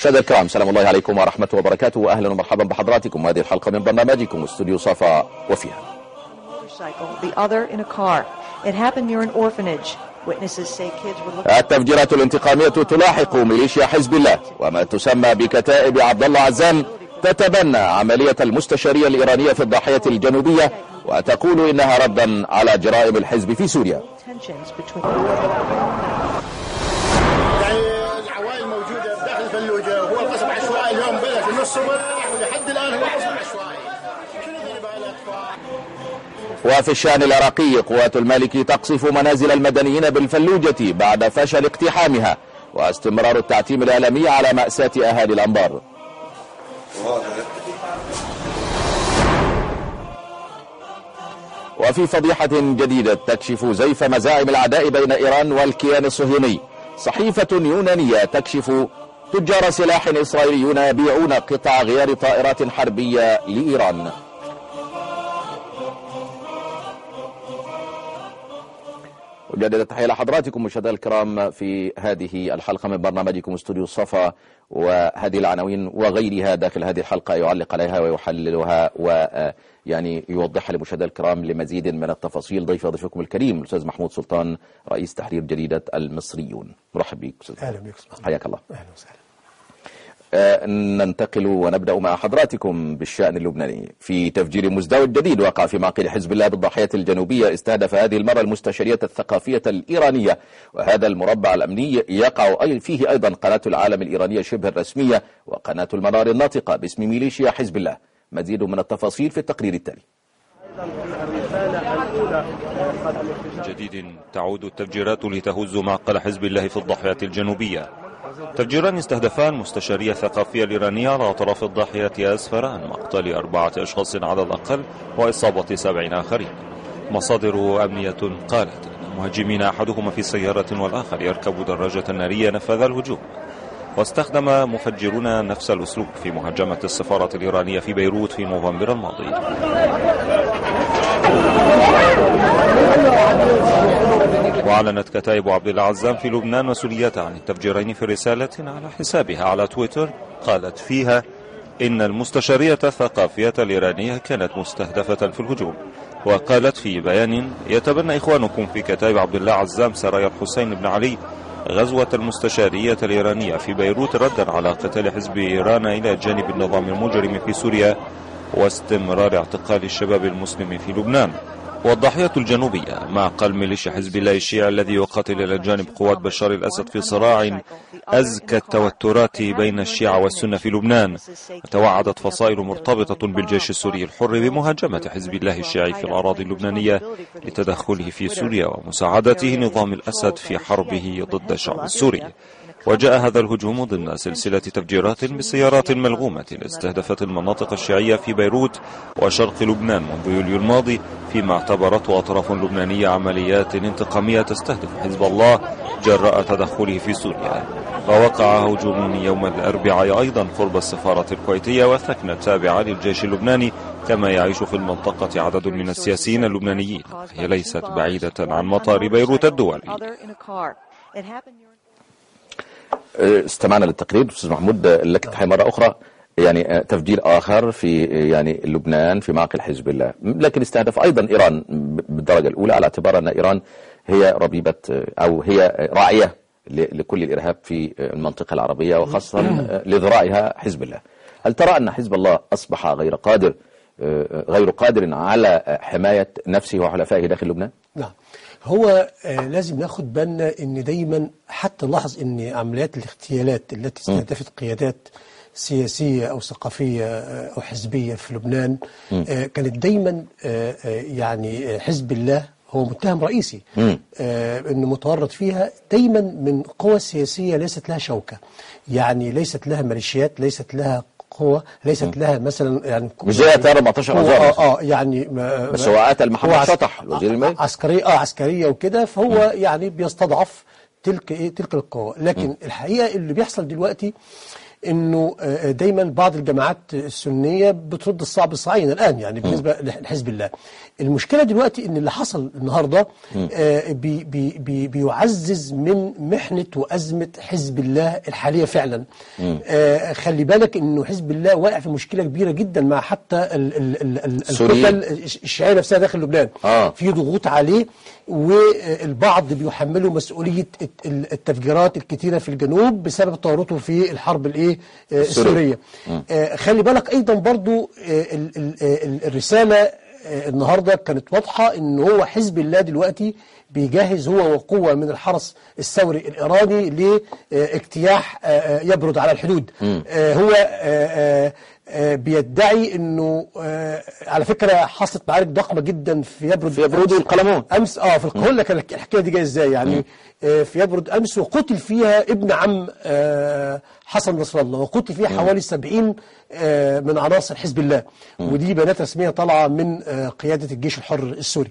مشاهدينا الكرام سلام الله عليكم ورحمة وبركاته وأهلا ومرحبا بحضراتكم وهذه الحلقة من برنامجكم استوديو صفا وفيها motorcycle, the other in a car. It happened near an orphanage. Witnesses say kids were looking التفجيرات الانتقامية تلاحق ميليشيا حزب الله وما تسمى بكتائب عبد الله عزام تتبنى عملية المستشارية الإيرانية في الضاحية الجنوبية وتقول إنها ردا على جرائم الحزب في سوريا tensions between يعني العوائل موجوده داخل الفلوجه وهو قصف عشوائي اليوم بدا في نص الصبح ولحد الان هو قصف عشوائي شنو ذي بقى الاطفال وفي الشأن العراقي قوات المالك تقصف منازل المدنيين بالفلوجة بعد فشل اقتحامها واستمرار التعتيم الإعلامي على مأساة أهالي الأنبار وفي فضيحة جديدة تكشف زيف مزاعم العداء بين إيران والكيان الصهيوني صحيفة يونانية تكشف تجار سلاح إسرائيليون يبيعون قطع غيار طائرات حربية لإيران وجدد التحية لحضراتكم مشاهدينا الكرام في هذه الحلقة من برنامجكم استوديو الصفا وهذه العناوين وغيرها داخل هذه الحلقة يعلق عليها ويحللها ويعني يوضحها لمشاهدينا الكرام لمزيد من التفاصيل ضيف ضيفكم الكريم الأستاذ محمود سلطان رئيس تحرير جريدة المصريون مرحب بك أستاذ اهلا بك أستاذ محمد. حياك الله اهلا وسهلا آه، ننتقل ونبدأ مع حضراتكم بالشأن اللبناني في تفجير مزدوج جديد وقع في معقل حزب الله بالضاحية الجنوبية استهدف هذه المرة المستشارية الثقافية الإيرانية وهذا المربع الأمني يقع أي- فيه أيضا قناة العالم الإيرانية شبه الرسمية وقناة المنار الناطقة باسم ميليشيا حزب الله مزيد من التفاصيل في التقرير التالي جديد تعود التفجيرات لتهز معقل حزب الله في الضاحية الجنوبية تفجيران استهدفان مستشارية الثقافية الإيرانية على أطراف الضاحية أسفر عن مقتل أربعة أشخاص على الأقل وإصابة سبعين آخرين مصادر أمنية قالت أن مهاجمين أحدهما في سيارة والآخر يركب دراجة نارية نفذ الهجوم واستخدم مفجرون نفس الأسلوب في مهاجمة السفارة الإيرانية في بيروت في نوفمبر الماضي وأعلنت كتائب عبد الله عزام في لبنان مسؤوليتها عن التفجيرين في رسالة على حسابها على تويتر قالت فيها إن المستشارية الثقافية الإيرانية كانت مستهدفة في الهجوم وقالت في بيان يتبنى إخوانكم في كتائب عبد الله عزام سرايا الحسين بن علي غزوة المستشارية الإيرانية في بيروت ردا على قتال حزب إيران إلى جانب النظام المجرم في سوريا واستمرار اعتقال الشباب المسلم في لبنان والضاحية الجنوبية معقل ميليشيا حزب الله الشيعي الذي يقاتل إلى جانب قوات بشار الأسد في صراع أزكى التوترات بين الشيعة والسنة في لبنان توعدت فصائل مرتبطة بالجيش السوري الحر بمهاجمة حزب الله الشيعي في الأراضي اللبنانية لتدخله في سوريا ومساعدته نظام الأسد في حربه ضد الشعب السوري وجاء هذا الهجوم ضمن سلسلة تفجيرات بسيارات ملغومة استهدفت المناطق الشيعية في بيروت وشرق لبنان منذ يوليو الماضي فيما اعتبرته أطراف لبنانية عمليات انتقامية تستهدف حزب الله جراء تدخله في سوريا ووقع هجوم يوم الأربعاء أيضا قرب السفارة الكويتية والثكنة التابعة للجيش اللبناني كما يعيش في المنطقة عدد من السياسيين اللبنانيين هي ليست بعيدة عن مطار بيروت الدولي other in a car. It happened near استمعنا للتقرير استاذ محمود لك تحية مرة أخرى يعني تفجير آخر في يعني لبنان في معقل حزب الله لكن استهدف أيضا إيران بالدرجة الأولى على اعتبار أن إيران هي ربيبة أو هي راعية ل- لكل الإرهاب في المنطقة العربية وخاصة لذرائها حزب الله هل ترى أن حزب الله أصبح غير قادر غير قادر على حماية نفسه وحلفائه داخل لبنان؟ نعم هو آه لازم ناخد بالنا ان دايما حتى نلاحظ ان عمليات الاغتيالات التي استهدفت قيادات سياسية أو ثقافية آه، أو حزبية في لبنان آه كانت دايما آه آه، يعني آه، حزب الله هو متهم رئيسي آه انه متورط فيها دايما من قوى سياسيه ليست لها شوكه يعني ليست لها ميليشيات ليست لها قوة ليست لها مثلا يعني مش زي تيار 14 قوة- أذار اه اه يعني ما بس هو قتل محمد هو عس- شطح، الوزير المالي. عسكرية اه عسكرية وكده فهو يعني بيستضعف تلك ايه تلك القوى لكن الحقيقة اللي بيحصل دلوقتي انه آه، دايما بعض الجماعات السنيه بترد الصعب الصعين الان يعني بالنسبه لحزب الله. المشكله دلوقتي ان اللي حصل النهارده آه، بي بي بي بيعزز من محنه وازمه حزب الله الحاليه فعلا. آه، خلي بالك انه حزب الله واقع في مشكله كبيره جدا مع حتى ال- ال- ال- ال- السوريين. الكتل الشيعيه نفسها داخل لبنان. آه. في ضغوط عليه والبعض بيحملوا مسؤوليه الت- التفجيرات الكتيره في الجنوب بسبب تورطه في الحرب الايه آه، السوريه آه، خلي بالك ايضا برضو آه، ال- ال- ال- الرساله آه، النهارده كانت واضحه ان هو حزب الله دلوقتي بيجهز هو وقوه من الحرس الثوري الايراني لاجتياح آه، آه، يبرد على الحدود آه، هو آه، آه، آه، بيدعي انه آه، على فكره حصلت معارك ضخمه جدا في يبرد في يبرد والقلمون. امس اه في القاهره لك الحكايه دي جايه ازاي يعني آه في يبرد امس وقتل فيها ابن عم آه حسن نصر الله وقتل فيها حوالي 70 آه من عناصر حزب الله ودي بيانات رسميه طالعه من آه قياده الجيش الحر السوري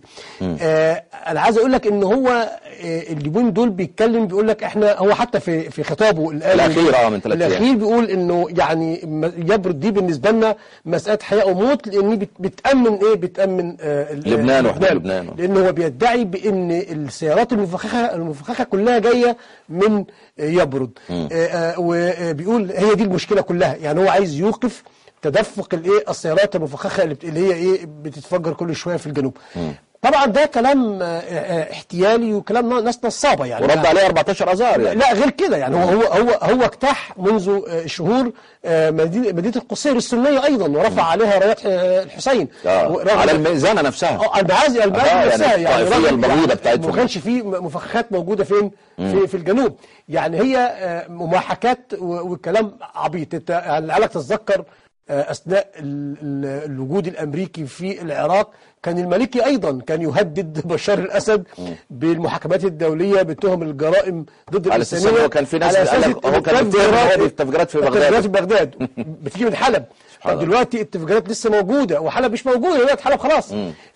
آه انا عايز اقول لك ان هو آه اليومين دول بيتكلم بيقول لك احنا هو حتى في في خطابه الآن الأخير، آه، من ثلاث أيام. الاخير بيقول انه يعني م- يبرد دي بالنسبه لنا مساله حياه وموت لان بت- بتامن ايه بتامن آه ال- لبنان وحدة لبنان. لانه هو بيدعي بان السيارات المفخخه المفخخه كلها جايه من يبرد آه، آه، وبيقول هي دي المشكله كلها يعني هو عايز يوقف تدفق الايه السيارات المفخخه اللي بت- اللي هي ايه بتتفجر كل شويه في الجنوب طبعا ده كلام آه، آه، احتيالي وكلام ناس نصابه يعني ورد عليه 14 اذار يعني لا غير كده يعني هو هو هو هو اجتاح منذ آه، شهور آه، مدينه مدينه القصير السنيه ايضا ورفع عليها رايات آه، الحسين آه. ورغم- على الميزانه نفسها اه المعازي المعازي آه، يعني نفسها يعني الطائفية رغم- البغيضة يعني بتاعتهم. ما كانش في مفخخات موجوده فين في في الجنوب يعني هي آه، مماحكات و- والكلام عبيط انت يعني لعلك تتذكر آه، اثناء ال- ال- الوجود الامريكي في العراق كان المالكي ايضا كان يهدد بشار الاسد بالمحاكمات الدوليه بتهم الجرائم ضد على أساس الانسانيه إنه كان في ناس على قال أساس لك هو كان بيتهم هو بالتفجيرات في بغداد. التفجيرات في بغداد بتيجي من حلب طب الله. دلوقتي التفجيرات لسه موجوده وحلب مش موجوده دلوقتي حلب خلاص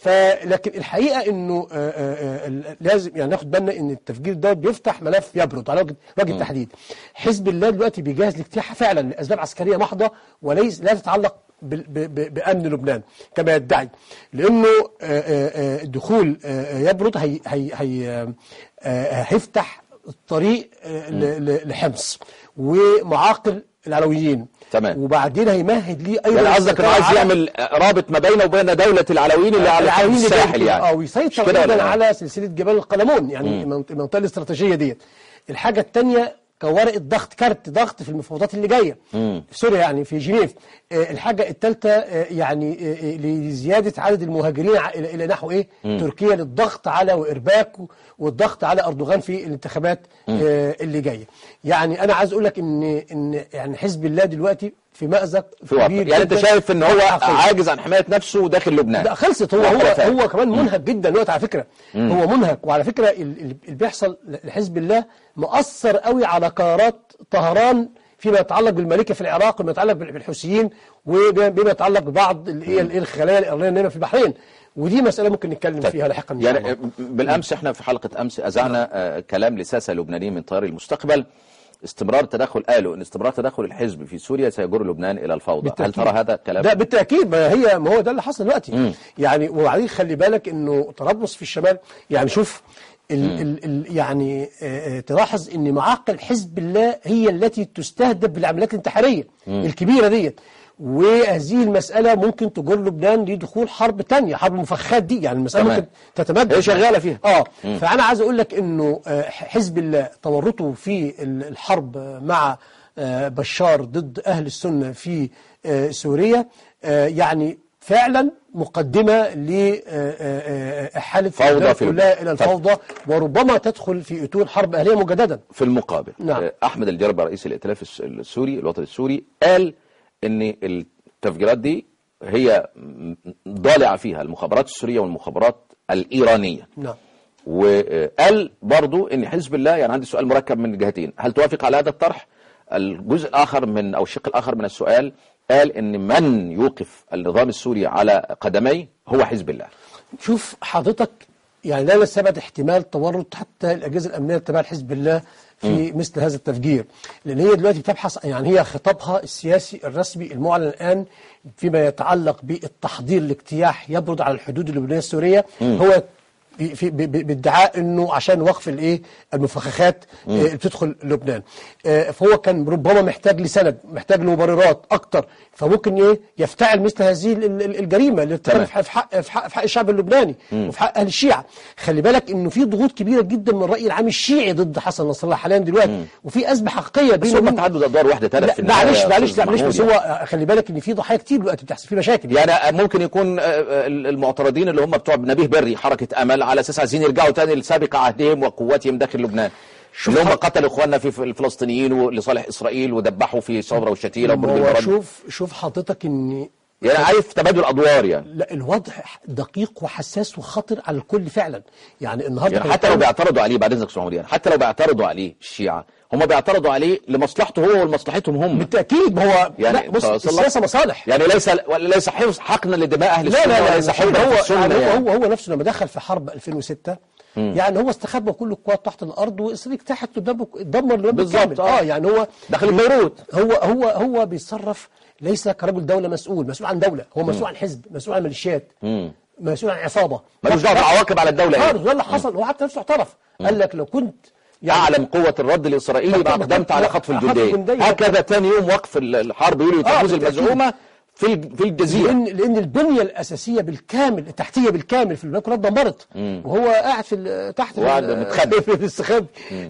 فلكن الحقيقه انه آه، آه، آه، لازم يعني ناخد بالنا ان التفجير ده بيفتح ملف يبرد على وجه وجه التحديد حزب الله دلوقتي بيجهز لاجتياح فعلا لاسباب عسكريه محضه وليس لا تتعلق بال- ب- ب- بامن لبنان كما يدعي لانه آه، آه، آه، دخول آه، آه، يبرد هي هي هي آه، آه، هيفتح الطريق آه، ل- ل- لحمص ومعاقل العلويين تمام. وبعدين هيمهد ليه ايضا يعني قصدك انه السيطرة عايز على- يعمل رابط ما بينه وبين دوله العلويين اللي على العلويين اللي الساحل جاي- يعني اه مش ويسيطر كده ولا ايضا لا؟ على سلسله جبال القلمون يعني المنط- المنطقه الاستراتيجيه ديت الحاجه الثانيه كورقه ضغط كارت ضغط في المفاوضات اللي جايه في سوريا يعني في جنيف آه، الحاجه الثالثه يعني آه، آه، لزياده عدد المهاجرين ع- الى إلى نحو ايه تركيا للضغط على وارباك و- والضغط على اردوغان في الانتخابات آه، اللي جايه يعني انا عايز اقول لك ان ان يعني حزب الله دلوقتي في مأزق في وقت كبير يعني انت جداً. شايف ان هو حقيقي. عاجز عن حمايه نفسه داخل لبنان لا خلصت هو هو وخلافات. هو كمان منهك جدا دلوقتي على فكره هو منهك وعلى فكره ال- ال- اللي بيحصل لحزب الله مؤثر قوي على قرارات طهران فيما يتعلق بالملكه في العراق وما يتعلق بال- بالحوثيين وبما يتعلق ببعض ال- إيه ال- الخلايا الايرانيه هنا في البحرين ودي مساله ممكن نتكلم فيها لاحقا ان شاء يعني الله بالامس احنا في حلقه امس اذعنا آه، كلام لساسه لبنانيين من طيار المستقبل استمرار تدخل قالوا ان استمرار تدخل الحزب في سوريا سيجر لبنان الى الفوضى هل بالتأكيد. ترى هذا الكلام ده بالتاكيد ما هي ما هو ده اللي حصل دلوقتي يعني وبعدين خلي بالك انه طرابلس في الشمال يعني شوف ال ال ال يعني آه، آه، تلاحظ ان معاقل حزب الله هي التي تستهدف بالعمليات الانتحاريه الكبيره ديت وهذه المسألة ممكن تجر لبنان لدخول حرب تانية حرب المفخخات دي يعني المسألة تمام. ممكن تتمدد هي شغالة فيها. اه فأنا عايز أقول لك إنه آه، حزب الله تورطه في ال- الحرب مع آه، بشار ضد أهل السنة في آه، سوريا آه، يعني فعلا مقدمة لإحالة فوضى في كلها لبنان. إلى طب. الفوضى وربما تدخل في إطول حرب أهلية مجددا في المقابل نعم. آه، احمد الجربة رئيس الائتلاف الس- السوري الوطني السوري قال ان التفجيرات دي هي م- ضالعه فيها المخابرات السوريه والمخابرات الايرانيه نعم وقال برضو ان حزب الله يعني عندي سؤال مركب من جهتين هل توافق على هذا الطرح الجزء الاخر من او الشق الاخر من السؤال قال ان من يوقف النظام السوري على قدميه هو حزب الله شوف حضرتك يعني لا نستبعد احتمال تورط حتى الاجهزه الامنيه التابعه لحزب الله في مثل هذا التفجير لان هي دلوقتي بتبحث يعني هي خطابها السياسي الرسمي المعلن الان فيما يتعلق بالتحضير لاجتياح يبرد على الحدود اللبنانيه السوريه هو في في- ب- ب- بادعاء انه عشان وقف الايه المفخخات آه، اللي بتدخل لبنان آه، فهو كان ربما محتاج لسند محتاج لمبررات اكتر فممكن ايه يفتعل مثل هذه ال- ال- الجريمه اللي تمام. بتتم في حق في حق في حق الشعب اللبناني وفي حق اهل الشيعه خلي بالك انه في ضغوط كبيره جدا من الراي العام الشيعي ضد حسن نصر الله حاليا دلوقتي وفي ازمه حقيقيه بس بينه هم وبين تعدد ادوار واحده تلف لا في النهاية معلش يا معلش أستاذ معلش محمود بس يعني. هو خلي بالك ان في ضحايا كتير دلوقتي بتحصل في مشاكل يعني ممكن يكون آه، آه، المعترضين اللي هم بتوع نبيه بري حركة أمل على أساس عايزين يرجعوا تاني لسابق عهدهم وقوتهم داخل لبنان اللي هم قتلوا إخواننا في الفلسطينيين لصالح إسرائيل ودبحوا في صبرا والشتيلة وبرج هو البرد شوف شوف حضرتك ان يعني عارف تبادل أدوار يعني لا الوضع دقيق وحساس وخطر على الكل فعلا يعني النهارده يعني حتى لو بيعترضوا عليه بعد إذنك يا أستاذ محمود يعني حتى لو بيعترضوا عليه الشيعة هم بيعترضوا عليه لمصلحته هو ولمصلحتهم هم بالتاكيد ما هو يعني لا بص صلى الله- السياسه مصالح يعني ليس ليس حقنا لدماء أهل لا السنة لا لا وليس هو حبا في السنة يعني هو, يعني. هو هو نفسه لما دخل في حرب 2006 يعني هو استخبى كل القوات تحت الارض واسرائيل اجتاحت لبنان دمر لبنان بالظبط، بالكامل آه. اه يعني هو داخل بيروت هو هو هو بيتصرف ليس كرجل دوله مسؤول مسؤول عن دوله هو مسؤول عن حزب مسؤول عن ميليشيات مسؤول عن عصابه ملوش دعوة بعواقب على الدولة اه يعني. ده اللي حصل هو حتى نفسه اعترف قال لك لو كنت أعلم قوة الرد الإسرائيلي طبعاً، ما أقدمت على خطف خطف الجندية الجندية. هكذا ثاني يوم وقف الحرب يوليو آه، تموز بالتأكيد. المزعومة في الج- في الجزيرة لان لان البنيه الاساسيه بالكامل التحتيه بالكامل في البنك كلها اتدمرت وهو قاعد في ال- تحت في وقاعد ال- متخبي. في الاستخبي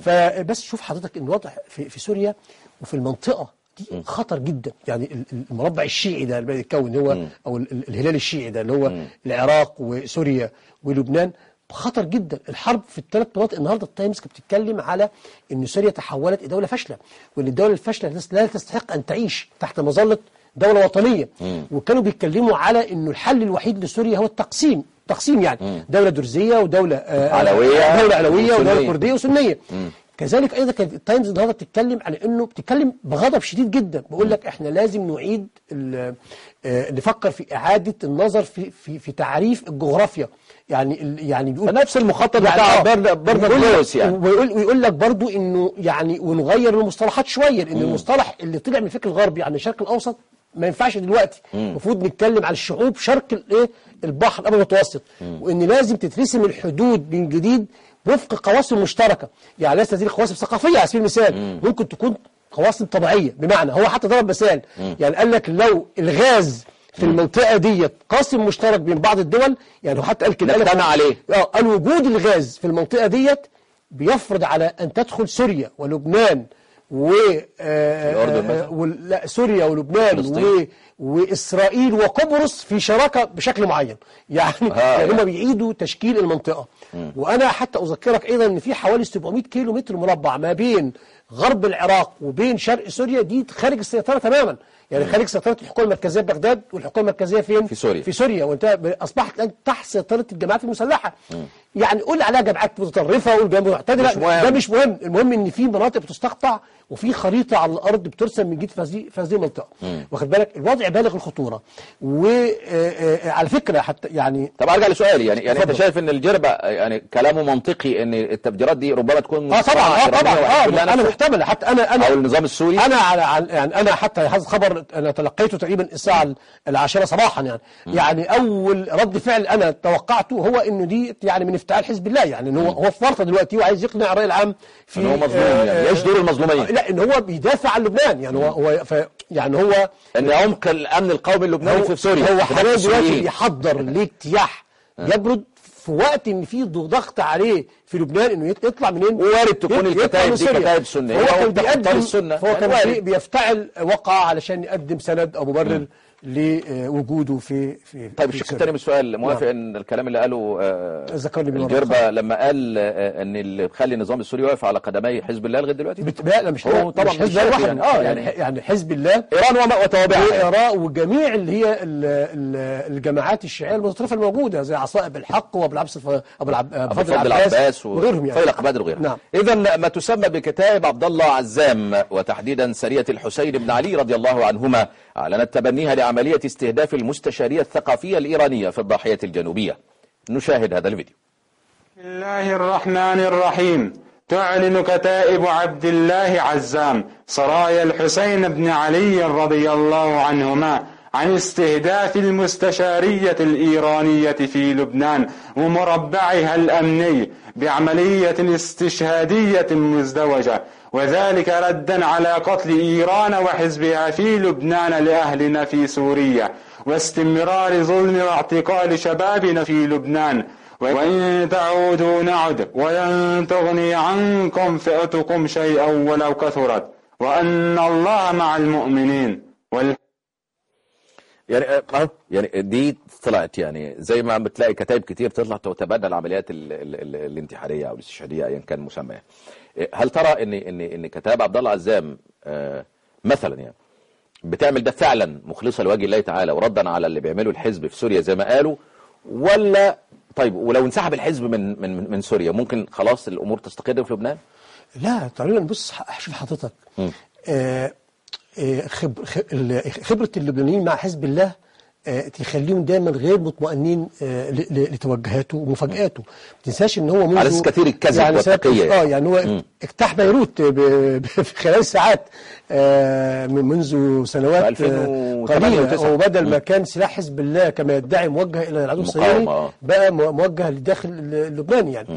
فبس شوف حضرتك ان الوضع في, في سوريا وفي المنطقه دي خطر جدا يعني ال- ال- المربع الشيعي ده اللي بيتكون هو او ال- ال- الهلال الشيعي ده اللي هو العراق وسوريا ولبنان خطر جدا الحرب في الثلاث مناطق النهارده التايمز كانت بتتكلم على ان سوريا تحولت الى دوله فاشله وان الدوله الفاشله لا تستحق ان تعيش تحت مظله دوله وطنيه وكانوا بيتكلموا على انه الحل الوحيد لسوريا هو التقسيم تقسيم يعني دوله درزيه ودوله آه، علوية دوله علويه ودوله وسنية. كرديه وسنيه كذلك ايضا كانت التايمز النهارده بتتكلم عن انه بتتكلم بغضب شديد جدا بيقول لك احنا لازم نعيد ال- آه، نفكر في اعاده النظر في في في تعريف الجغرافيا يعني ال- يعني بيقول نفس المخطط يعني بتاع آه. برن- برنارد ويقول لك- لويس يعني ويقول ويقول لك برضو انه يعني ونغير المصطلحات شويه لان المصطلح اللي طلع من الفكر الغربي عن الشرق الاوسط ما ينفعش دلوقتي المفروض نتكلم على الشعوب شرق الايه البحر الابيض المتوسط وان لازم تترسم الحدود من جديد وفق قواسم مشتركه يعني ليست هذه قواسم ثقافيه على سبيل المثال ممكن تكون قواسم طبيعيه بمعنى هو حتى ضرب مثال يعني قال لك لو الغاز في المنطقه ديت قاسم مشترك بين بعض الدول يعني هو حتى قال كده قال لك- نجتمع عليه. اه قال وجود الغاز في المنطقة ديت بيفرض على أن تدخل سوريا ولبنان و آه، الأردن آه، مثلا؟ وال- لا سوريا ولبنان و فلسطين. وإسرائيل وقبرص في شراكة بشكل معين يعني آه، يعني هم يعني. بيعيدوا تشكيل المنطقة وأنا حتى أذكرك أيضا أن في حوالي 700 كيلو متر مربع ما بين غرب العراق وبين شرق سوريا دي خارج السيطرة تماما يعني خارج سيطرة الحكومة المركزية بغداد والحكومة المركزية فين؟ في سوريا. في سوريا وانت اصبحت الان تحت سيطره الجماعات المسلحه يعني قول عليها جماعات متطرفه قول جماعات معتدله مش مهم. ده مش مهم المهم ان في مناطق بتستقطع وفي خريطه على الارض بترسم من جديد في هذه في هذه المنطقه واخد بالك الوضع بالغ الخطوره وعلى فكره حتى يعني طب ارجع لسؤالي يعني يعني انت اتفضل. شايف ان الجربة يعني كلامه منطقي ان التفجيرات دي ربما تكون اه طبعا اه مصنعة طبعا إيرانية اه وحزب الله انا نفسه؟ محتمل حتى انا انا او النظام السوري انا على على- يعني انا حتى هذا الخبر انا تلقيته تقريبا الساعه العاشره صباحا يعني يعني اول رد فعل انا توقعته هو انه دي يعني من افتعال حزب الله يعني ان هو هو في ورطه دلوقتي وعايز يقنع الراي العام في ان هو مظلوم آه، يعني آه، يعيش دور المظلومين لا ان هو بيدافع عن لبنان يعني هو هو ف يعني هو ان عمق الامن القومي اللبناني في سوريا هو في حاليا نفس دلوقتي السوريين. بيحضر لاجتياح يبرد في وقت ان في ضغط عليه في لبنان انه يط- يطلع منين؟ وارد تكون يطلع الكتائب من دي سوريا. كتائب سنية فهو كان وتختار بيقدم السنة. فهو كان وارد. بي- بيفتعل وقعه علشان يقدم سند او مبرر لوجوده في في طيب في الشق سوريا. الثاني من السؤال موافق نعم. ان الكلام اللي قاله آه، ذكرني بالمرة الجربة لما قال آه، ان اللي بيخلي النظام السوري واقف على قدمي حزب الله لغايه دلوقتي بت- لا لا مش هو هو طبعاً طبعا مش حزب مش الله شايف لوحده يعني. اه آه، يعني يعني- يعني حزب الله ايران وما- وتوابعها يعني. وإيراء وجميع اللي هي ال- ال- الجماعات الشيعيه المتطرفه الموجوده زي عصائب الحق وابو العباس الف- ابو العب- ابو فضل الفضل العباس العباس وغيرهم يعني وفيلق بدر وغيرهم نعم اذا ما تسمى بكتائب عبد الله عزام وتحديدا سريه الحسين بن علي رضي الله عنهما اعلنت تبنيها لعمليه استهداف المستشاريه الثقافيه الايرانيه في الضاحيه الجنوبيه نشاهد هذا الفيديو بسم الله الرحمن الرحيم تعلن كتائب عبد الله عزام سرايا الحسين بن علي رضي الله عنهما عن استهداف المستشارية الإيرانية في لبنان ومربعها الأمني بعملية استشهادية مزدوجة وذلك ردا على قتل إيران وحزبها في لبنان لأهلنا في سوريا واستمرار ظلم واعتقال شبابنا في لبنان وإن تعودوا نعد ولن تغني عنكم فئتكم شيئا ولو كثرت وأن الله مع المؤمنين وال... يعني آه، أهو، يعني دي طلعت يعني زي ما بتلاقي كتائب كتير تطلع تتبنى العمليات ال ال ال الانتحاريه او الاستشهاديه ايا كان مسماها. إيه، هل ترى ان ان ان كتائب عبد الله عزام آه، مثلا يعني بتعمل ده فعلا مخلصه لوجه الله تعالى وردا على اللي بيعمله الحزب في سوريا زي ما قالوا ولا طيب ولو انسحب الحزب من من من- من سوريا ممكن خلاص الامور تستقر في لبنان؟ لا تقريبا بص ح- شوف حضرتك آه آه خبر خ- ال- خبرة اللبنانيين مع حزب الله آه تخليهم دايما غير مطمئنين آه ل- ل- لتوجهاته ومفاجآته ما تنساش ان هو منذ على أساس كثير الكذب يعني سنة- والتقية. اه يعني هو اجتاح بيروت ب- ب- في خلال ساعات آه من منذ سنوات في آه 2008 قليلة و9. وبدل ما كان سلاح حزب الله كما يدعي موجه الى العدو الصهيوني المقاومة، آه. بقى مو- موجه للداخل اللبناني يعني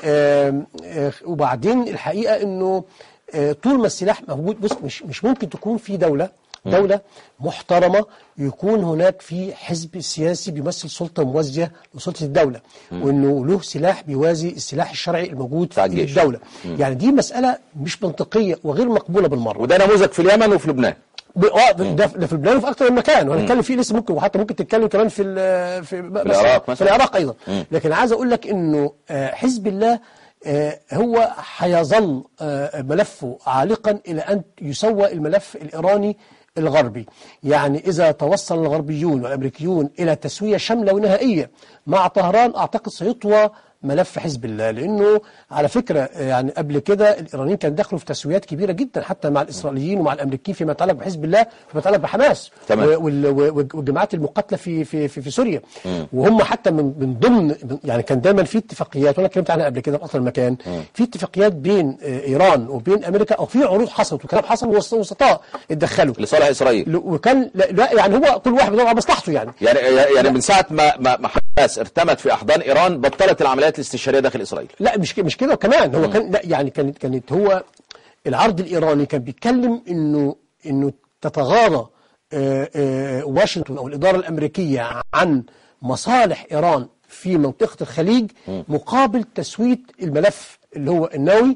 آم، آه، وبعدين الحقيقه انه آه، طول ما السلاح موجود بص مش مش ممكن تكون في دوله دولة محترمة يكون هناك في حزب سياسي بيمثل سلطة موازية لسلطة الدولة وانه له سلاح بيوازي السلاح الشرعي الموجود بتاع في الجيش. الدولة يعني دي مسألة مش منطقية وغير مقبولة بالمرة وده نموذج في اليمن وفي لبنان. ب- اه ده ده في لبنان وفي اكثر من مكان وهنتكلم فيه لسه ممكن وحتى ممكن تتكلم كمان في ال- في, في العراق مثلا. في العراق ايضا لكن عايز اقول لك انه آه، حزب الله آه، هو هيظل آه، ملفه عالقا الى ان يسوى الملف الايراني الغربي يعني إذا توصل الغربيون والأمريكيون إلى تسوية شاملة ونهائية مع طهران أعتقد سيطوى ملف حزب الله لأنه على فكرة آه، يعني قبل كده الإيرانيين كانوا دخلوا في تسويات كبيرة جدا حتى مع الإسرائيليين ومع الأمريكيين فيما يتعلق بحزب الله فيما يتعلق بحماس تمام. و- وال- و- والجماعات المقاتله في في في, في سوريا وهم حتى من من ضمن من- يعني كان دايما في اتفاقيات وانا اتكلمت عنها قبل كده في اكثر من مكان في اتفاقيات بين آه، ايران وبين امريكا او في عروض حصلت وكلام حصل ووس- وسطاء اتدخلوا لصالح اسرائيل ل- وكان لا, لا يعني هو كل واحد بيدور على مصلحته يعني يعني يعني من ساعه ما ما ما حماس ارتمت في احضان ايران بطلت العمليات الاستشهاديه داخل اسرائيل لا مش ك- مش كده كمان هو كان لا يعني كانت كانت هو العرض الايراني كان بيتكلم انه انه تتغاضى آه، آه، واشنطن او الاداره الامريكيه عن مصالح ايران في منطقه الخليج مقابل تسويه الملف اللي هو النووي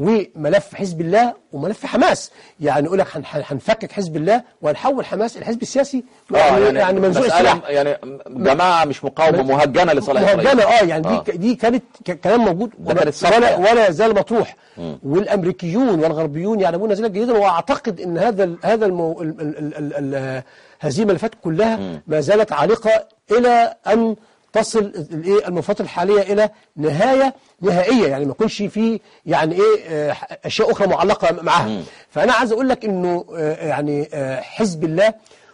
وملف حزب الله وملف حماس يعني يقول لك هن- هن- هنفكك حزب الله وهنحول حماس الى حزب السياسي يعني, يعني منزوع مسألة السلاح يعني جماعه مش مقاومه مهجنه لصالح مهجنه اسرائيل اه يعني آه. دي ك- دي كانت ك- كلام موجود ده كانت صفقة ولا يعني. ولا يزال مطروح والامريكيون والغربيون يعلمون ذلك جيدا واعتقد ان هذا ال هذا المو ال ال ال ال ال هذه الملفات كلها ما زالت عالقه الى ان تصل الايه المفاوضات الحاليه الى نهايه نهائيه يعني ما يكونش في يعني ايه آه، اشياء اخرى معلقه معها فانا عايز اقول لك انه آه، يعني آه، حزب الله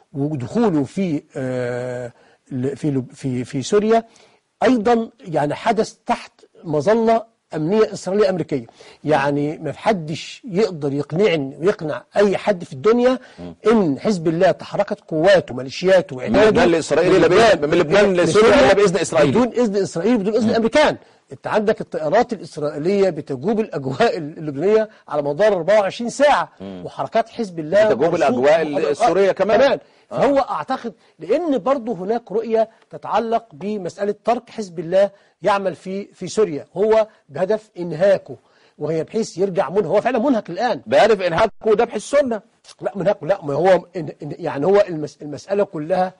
ودخوله في آه، ل- في لب- في في سوريا ايضا يعني حدث تحت مظله امنيه اسرائيليه امريكيه يعني ما حدش يقدر يقنعني ويقنع اي حد في الدنيا ان حزب الله تحركت قواته وميليشياته وعباده لبنان لإسرائيل إلا بإذن- من لبنان إلى لسوريا إلا بإذن إسرائيل. بدون اذن اسرائيل بدون اذن الامريكان انت عندك الطائرات الاسرائيليه بتجوب الاجواء اللبنانيه على مدار 24 ساعه وحركات حزب الله بتجوب مرصود- الأجواء السورية كمان. كمان فهو اعتقد لان برضه هناك رؤيه تتعلق بمساله ترك حزب الله يعمل في في سوريا هو بهدف انهاكه وهي بحيث يرجع منه هو فعلا منهك الان بهدف انهاك وذبح السنه لا منهك لا ما هو إن- إن- يعني هو المس المساله كلها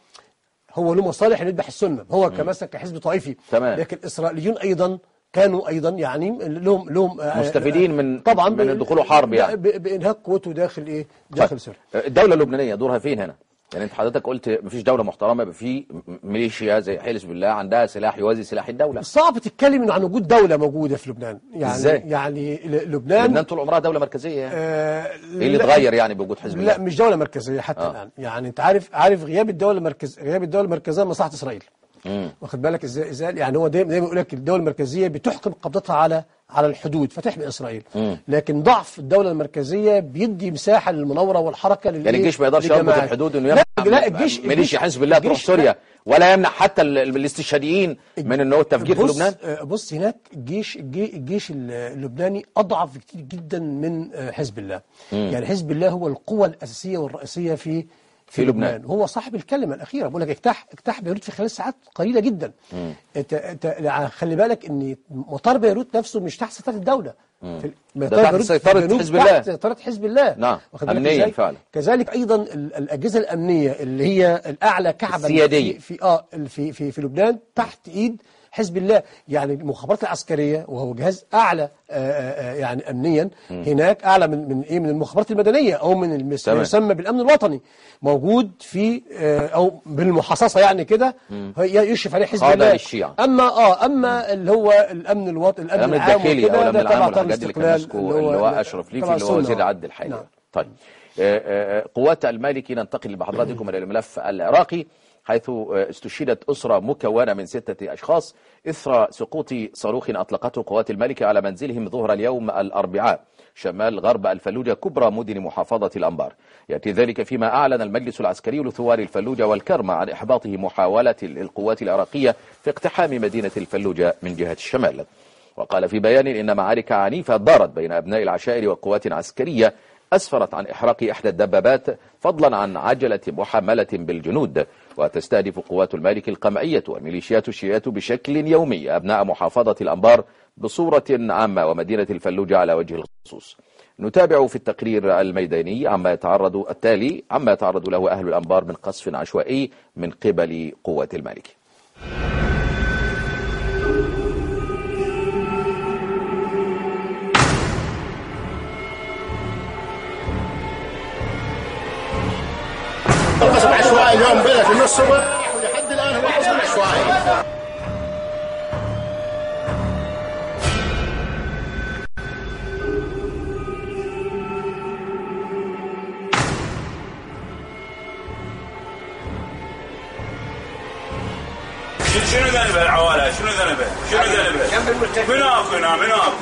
هو له مصالح يذبح السنه هو كمثلا كحزب طائفي تمام. لكن الاسرائيليون ايضا كانوا ايضا يعني لهم لهم آه، مستفيدين من- طبعا من ب- الدخول حرب يعني. ب- بانهاك قوته داخل ايه داخل سوريا الدوله اللبنانيه دورها فين هنا؟ يعني انت حضرتك قلت مفيش دوله محترمه يبقى في ميليشيا زي حزب الله عندها سلاح يوازي سلاح الدوله صعب تتكلم انه عن وجود دوله موجوده في لبنان يعني إزاي؟ يعني ل- لبنان لبنان طول عمرها دوله مركزيه يعني آه ايه اللي لا- اتغير يعني بوجود حزب لا الله؟ مش دوله مركزيه حتى آه. الان يعني انت عارف عارف غياب الدوله المركز غياب الدوله المركزيه مصلحه اسرائيل واخد بالك ازاي ازاي يعني هو دايما دايما يقول لك الدوله المركزيه بتحكم قبضتها على على الحدود فتحمي اسرائيل لكن ضعف الدوله المركزيه بيدي مساحه للمناوره والحركه لل- يعني الجيش ما يقدرش يربط لجماعات. الحدود انه لا يمنع لا الجيش ميليشيا الجيش- حزب الله تروح الجيش- سوريا ولا يمنع حتى ال- ال- الاستشهاديين من انه التفجير في بص لبنان آه، بص هناك الجيش الجي- الجيش ال- اللبناني اضعف كتير جدا من آه، حزب الله يعني حزب الله هو القوه الاساسيه والرئيسيه في في لبنان. هو صاحب الكلمه الاخيره بقول لك اجتاح اجتاح بيروت في خلال ساعات قليله جدا انت انت يعني خلي بالك ان مطار بيروت نفسه مش تحت سيطره الدوله في- مطار تحت بيروت في سيطرة الجنوب حزب تحت الله. سيطره حزب الله نعم، واخد بالك أمنياً إزاي؟ فعلا. كذلك ايضا ال- الاجهزه الامنيه اللي هي الاعلى كعبا السيادية. في في اه في في في لبنان تحت ايد حزب الله يعني المخابرات العسكريه وهو جهاز اعلى آه، آه، آه، يعني امنيا هناك اعلى من من ايه من المخابرات المدنيه او من المس- تمام. ما يسمى بالامن الوطني موجود في آه، او بالمحاصصه يعني كده هي يشرف عليه حزب قادة الله للشيعة. اما اه اما اللي هو الامن الوطني الامن, الامن العام الداخلي او وكده الامن ده العام تبع والحاجات دي اللي كان الاستقلال ماسكه اللواء اشرف ليفي تبع اللي هو وزير السنة. العدل الحالي نعم. طيب آه، آه، قوات المالكي ننتقل بحضراتكم الى الملف العراقي حيث آه، استشهدت أسرة مكونة من ستة أشخاص إثر سقوط صاروخ أطلقته قوات الملكة على منزلهم ظهر اليوم الأربعاء شمال غرب الفلوجة كبرى مدن محافظة الأنبار يأتي ذلك فيما أعلن المجلس العسكري لثوار الفلوجة والكرمة عن إحباطه محاولة القوات العراقية في اقتحام مدينة الفلوجة من جهة الشمال وقال في بيان إن معارك عنيفة دارت بين أبناء العشائر وقوات عسكرية أسفرت عن إحراق إحدى الدبابات فضلا عن عجلة محملة بالجنود وتستهدف قوات المالك القمعية والميليشيات الشيعية بشكل يومي أبناء محافظة الأنبار بصورة عامة ومدينة الفلوجة على وجه الخصوص نتابع في التقرير الميداني عما يتعرض التالي عما يتعرض له أهل الأنبار من قصف عشوائي من قبل قوات المالك القصف عشوائي اليوم بلش من الصبح ولحد الان هو قصف عشوائي شنو ذنبه العوالة شنو ذنبه شنو ذنبه من اكو هنا من اكو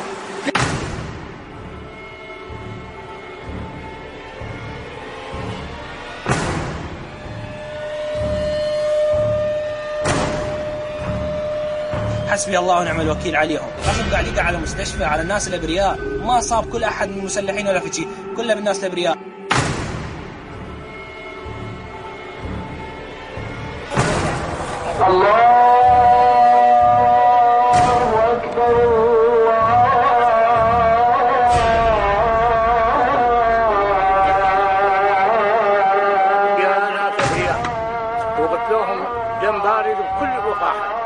حسبي الله ونعم الوكيل عليهم اخذ قاعد يقع على مستشفى على الناس الابرياء ما صاب كل احد من المسلحين ولا في شيء كله بالناس الابرياء فيها ناس ابرياء وقتلوهم دم بارد وكل وقاحه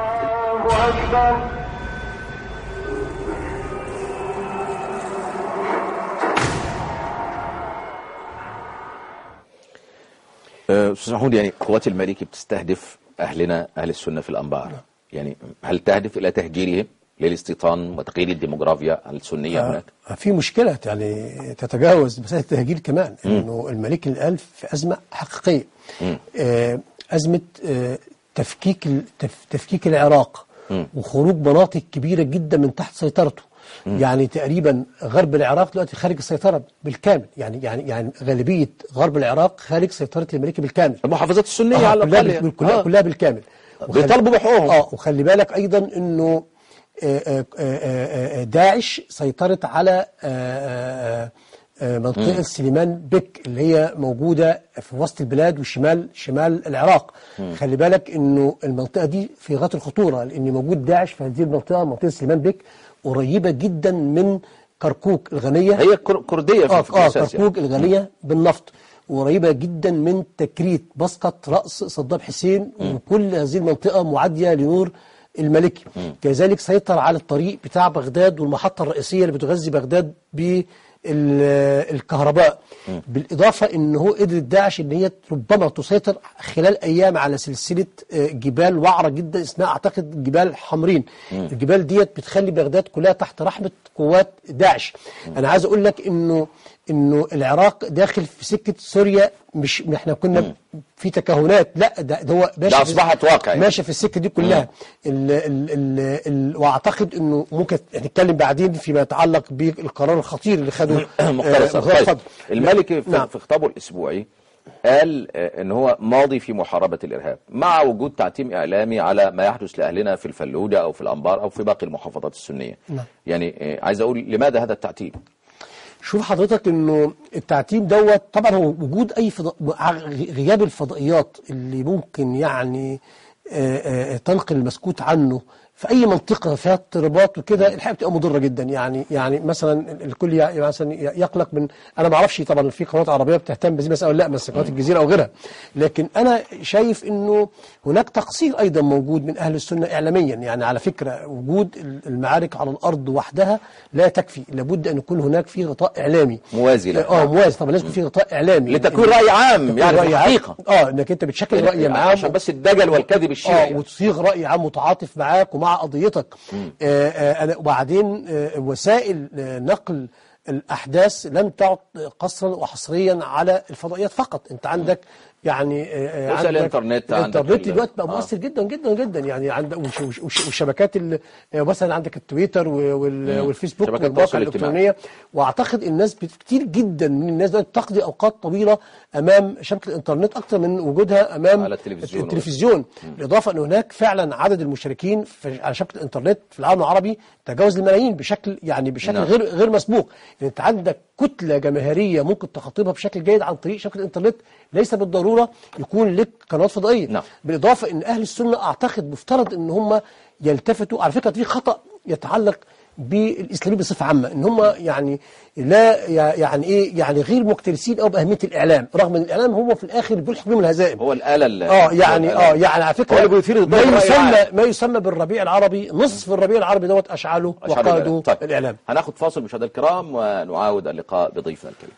أه، أستاذ محمود يعني قوات الملك بتستهدف أهلنا أهل السنة في الأنبار يعني هل تهدف إلى تهجيرهم للاستيطان وتغيير الديموغرافيا السنية هناك في مشكلة يعني تتجاوز مسألة التهجير كمان انه الملك الألف في أزمة حقيقية آه، أزمة آه، تفكيك ال- تف- تفكيك العراق وخروج مناطق كبيرة جدا من تحت سيطرته يعني تقريبا غرب العراق دلوقتي خارج السيطرة بالكامل يعني يعني يعني غالبية غرب العراق خارج سيطرة الملك بالكامل المحافظات السنية آه، على كلها الأقل بال- يعني. كلها, آه. كلها بالكامل وخلي- بيطالبوا بحقوقهم. اه وخلي بالك ايضا انه آه، آه، آه، آه، داعش سيطرت على آه، آه، آه، منطقة سليمان بك اللي هي موجودة في وسط البلاد وشمال شمال العراق خلي بالك انه المنطقة دي في غاية الخطورة لان موجود داعش في هذه المنطقة منطقة سليمان بك قريبة جدا من كركوك الغنية هي كر- كردية في اه, في آه الأساس يعني. كركوك الغنية بالنفط وقريبة جدا من تكريت مسقط رأس صدام حسين وكل هذه المنطقة معادية لنور الملكي كذلك سيطر على الطريق بتاع بغداد والمحطة الرئيسية اللي بتغذي بغداد بالكهرباء بالإضافة إن هو قدر داعش إن هي ربما تسيطر خلال أيام على سلسلة آه، جبال وعرة جدا اسمها أعتقد جبال حمرين الجبال ديت بتخلي بغداد كلها تحت رحمة قوات داعش أنا عايز أقول لك إنه انه العراق داخل في سكه سوريا مش احنا كنا في تكهنات لا ده, ده هو ماشي ده في- أصبحت واقع يعني. ماشي في السكه دي كلها ال ال ال ال واعتقد انه ممكن نتكلم بعدين فيما يتعلق بالقرار الخطير اللي خده مختصر آه، طيب اتفضل. الملكي في, نعم. في خطابه الاسبوعي قال آه، ان هو ماضي في محاربه الارهاب مع وجود تعتيم اعلامي على ما يحدث لاهلنا في الفلوجه او في الانبار او في باقي المحافظات السنيه نعم. يعني آه، عايز اقول لماذا هذا التعتيم شوف حضرتك انه التعتيم دوت طبعا هو وجود اي فضاء غياب الفضائيات اللي ممكن يعني آه، آه، تنقل المسكوت عنه في اي منطقه فيها اضطرابات وكده الحقيقه بتبقى مضره جدا يعني يعني مثلا الكل ي- مثلا يقلق من انا ما اعرفش طبعا في قنوات عربيه بتهتم بهذه المساله ولا لا بس قناه الجزيره او غيرها لكن انا شايف انه هناك تقصير ايضا موجود من اهل السنه اعلاميا يعني على فكره وجود المعارك على الارض وحدها لا تكفي لابد ان يكون هناك في غطاء اعلامي موازي له. اه موازي طبعا لازم يكون في غطاء اعلامي لتكوين رأي عام، تكوين يعني في رأي عام. الحقيقة. اه انك انت بتشكل راي عام عشان بس الدجل والكذب الشيعي اه وتصيغ راي عام متعاطف معاك ومع قضيتك آه آه أنا- وبعدين آه وسائل آه نقل الاحداث لم تعد قصرا وحصريا على الفضائيات فقط انت عندك يعني آه، آه، وسائل عندك الإنترنت، عندك الانترنت ال- دلوقتي بقى آه. مؤثر جدا جدا جدا يعني عندك وش- وش- وش- والشبكات ال- آه، مثلا عندك التويتر و- وال- مم. والفيسبوك شبكات والمواقع التواصل الاجتماعي. الالكترونيه واعتقد الناس بت- كتير جدا من الناس دلوقتي تقضي اوقات طويله امام شبكه الانترنت اكثر من وجودها امام على التلفزيون. التلفزيون بالاضافه ان هناك فعلا عدد المشاركين في على شبكه الانترنت في العالم العربي تجاوز الملايين بشكل يعني بشكل نعم. غير غير مسبوق يعني انت عندك كتله جماهيريه ممكن تخاطبها بشكل جيد عن طريق شبكه الانترنت ليس بالضروره يكون لك قنوات فضائيه نعم. بالاضافه ان اهل السنه اعتقد مفترض ان هم يلتفتوا على فكره في خطا يتعلق بالاسلاميين بصفه عامه ان هم يعني لا يعني ايه يعني غير مكترثين او باهميه الاعلام رغم ان الاعلام هو في الاخر بيلحق بهم الهزائم هو الآلة ال- اه يعني الآلة. اه يعني على فكره هو اللي بيثير ما الضوء الرأي يسمى العام. ما يسمى بالربيع العربي نصف الربيع العربي دوت اشعلوا أشعار وقادوا الإعلام. طيب. الاعلام هناخد فاصل مشاهدينا الكرام ونعاود اللقاء بضيفنا الكريم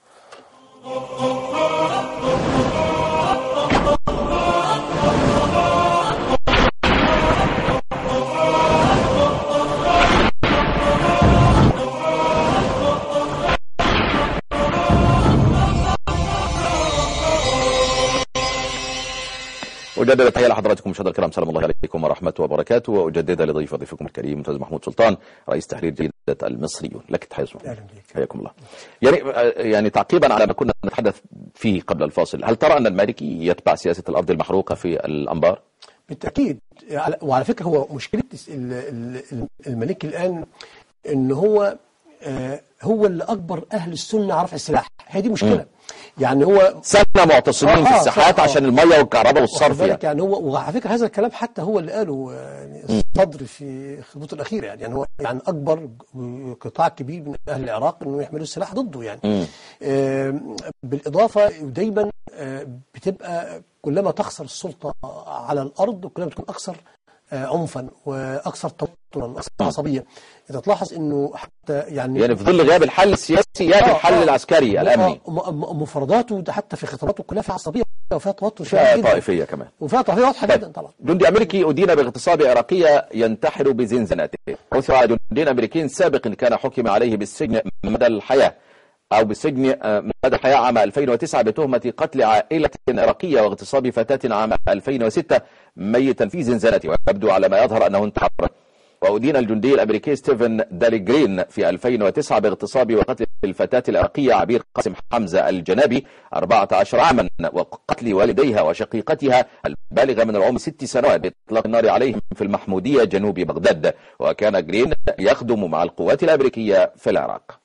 أجدد التحية لحضراتكم مشاهدينا الكرام سلام الله عليكم ورحمة وبركاته وأجدد لضيف ضيفكم الكريم أستاذ محمود سلطان رئيس تحرير جريدة المصريون لك تحية أستاذ محمود. أهلا بك. حياكم الله يعني يعني تعقيبا على ما كنا نتحدث فيه قبل الفاصل هل ترى أن المالكي يتبع سياسة الأرض المحروقة في الأنبار؟ بالتاكيد على- وعلى فكره هو مشكله ال- ال- ال- الملكي الان ان هو آه، هو اللي اكبر اهل السنه على رفع السلاح هي دي مشكله يعني هو سنة معتصمين آه، في آه، الساحات آه. عشان المية والكهرباء واخد والصرف بالك يعني يعني هو وعلى فكره هذا الكلام حتى هو اللي قاله آه، يعني الصدر في خطبته الاخيره يعني, يعني هو يعني اكبر قطاع كبير من اهل العراق انه يحملوا السلاح ضده يعني آه، بالاضافه دايما آه، بتبقى كلما تخسر السلطه على الارض كلما تكون اكثر آه، عنفا واكثر توترا واكثر عصبيه انت تلاحظ انه حتى يعني يعني في ظل غياب الحل السياسي يأتي آه، الحل آه. العسكري الأمني آه، م- م- مفرداته ده حتى في خطاباته كلها فيها عصبيه وفيها توتر فيها شديد جدا طائفية كمان وفيها طائفيه واضحه جدا طبعا جندي أمريكي أدين باغتصاب عراقية ينتحر بزنزانته عثر على جندي أمريكي سابق كان حكم عليه بالسجن مدى الحياة أو بالسجن آه، مدى الحياة عام 2009 بتهمة قتل عائلة عراقية واغتصاب فتاة عام 2006 ميتا في زنزانته ويبدو على ما يظهر أنه انتحر وأدين الجندي الأمريكي ستيفن دالي جرين في 2009 باغتصاب وقتل الفتاة العراقية عبير قاسم حمزة الجنابي 14 عاما وقتل والديها وشقيقتها البالغة من العمر ست سنوات بإطلاق النار عليهم في المحمودية جنوب بغداد وكان جرين يخدم مع القوات الأمريكية في العراق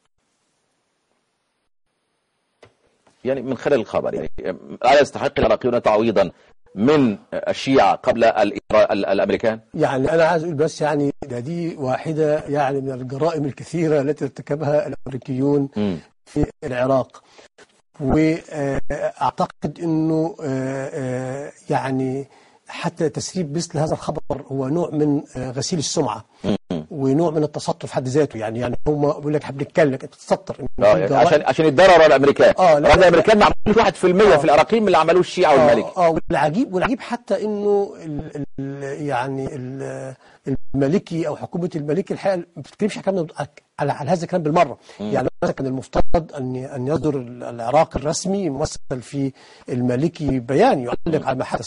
يعني من خلال الخبر يعني ألا يستحق العراقيون تعويضا من الشيعة قبل الإيرا- ال- الأمريكان يعني انا عايز اقول بس يعني ده دي واحده يعني من الجرائم الكثيره التي ارتكبها الامريكيون مم. في العراق واعتقد انه آه، آه، يعني حتى تسريب مثل هذا الخبر هو نوع من آه، غسيل السمعه ونوع من التستر في حد ذاته يعني يعني هم بيقول لك احنا بنتكلم انت بتتستر إن آه، في يعني جرائم- عشان عشان يتضرروا الامريكان آه، لا، رغم لا، الامريكان ما عملوش 1% في العراقيين من اللي عملوه الشيعه والمالكي اه اه والعجيب والعجيب حتى انه ال ال يعني ال المالكي او حكومه المالكي الحقيقه ما بتتكلمش كلام على, على هذا الكلام بالمره يعني مثلا كان المفترض ان ان يصدر العراق الرسمي ممثل في المالكي بيان يعلق على ما حدث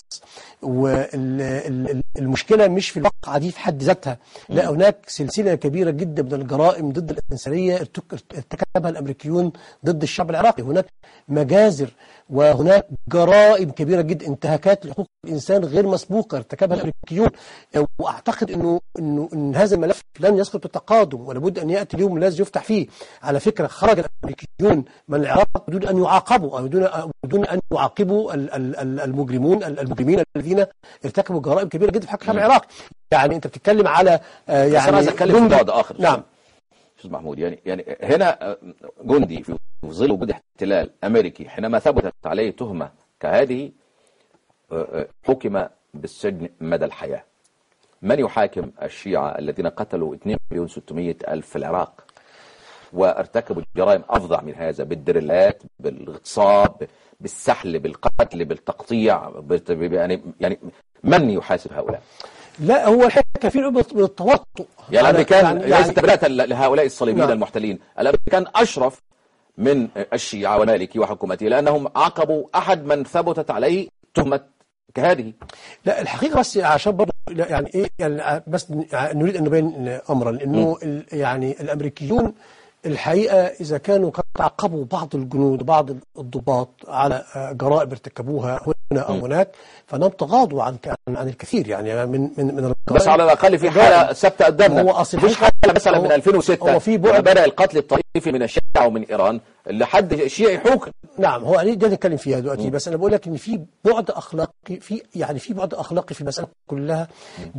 والمشكله مش في الواقعه دي في حد ذاتها لا هناك سلسله كبيره جدا من الجرائم ضد الانسانيه ارتك- ارتكبها الامريكيون ضد الشعب العراقي هناك مجازر وهناك جرائم كبيره جدا انتهاكات لحقوق الانسان غير مسبوقه ارتكبها الامريكيون واعتقد انه انه ان هذا الملف لن يسقط بالتقادم ولابد ان ياتي اليوم الذي يفتح فيه على فكره خرج الامريكيون من العراق بدون ان يعاقبوا او بدون بدون ان يعاقبوا ال- ال- ال- المجرمون المجرمين الذين ارتكبوا جرائم كبيره جدا في حق الشعب العراقي يعني انت بتتكلم على آه، بس يعني انا عايز اتكلم في جندي- بعد اخر نعم استاذ محمود يعني يعني هنا آه، جندي في في ظل وجود احتلال امريكي حينما ثبتت عليه تهمه كهذه آه، آه، حكم بالسجن مدى الحياه من يحاكم الشيعة الذين قتلوا 2 مليون 600 ألف في العراق وارتكبوا جرائم أفظع من هذا بالدريلات بالاغتصاب بالسحل بالقتل بالتقطيع بالت- يعني يعني من يحاسب هؤلاء؟ لا هو الحقيقه كان في نوع من التواطؤ يعني على- الامريكان يعني- ليس يعني- تبرئة لهؤلاء الصليبيين نعم. المحتلين الامريكان اشرف من الشيعة والمالكي وحكومته لانهم عاقبوا احد من ثبتت عليه تهمة كهذه لا الحقيقه بس عشان برضه لا، يعني ايه يعني بس نريد ان نبين امرا انه ال- يعني الامريكيون الحقيقه اذا كانوا قد عاقبوا بعض الجنود وبعض الضباط على آه، جرائم ارتكبوها هنا او هناك فانهم تغاضوا عن عن عن الكثير يعني من من من الجرائم بس على الاقل في حالة ثابتة قدامنا هو أصل مفيش في- حالة مثلا هو- من 2006 هو في لما بعد بدأ القتل الطائفي من الشيعة ومن ايران لحد شيعي حوكم نعم هو عليه ده نتكلم فيها دلوقتي بس انا بقول لك ان في بعد اخلاقي في يعني في بعد اخلاقي في المساله كلها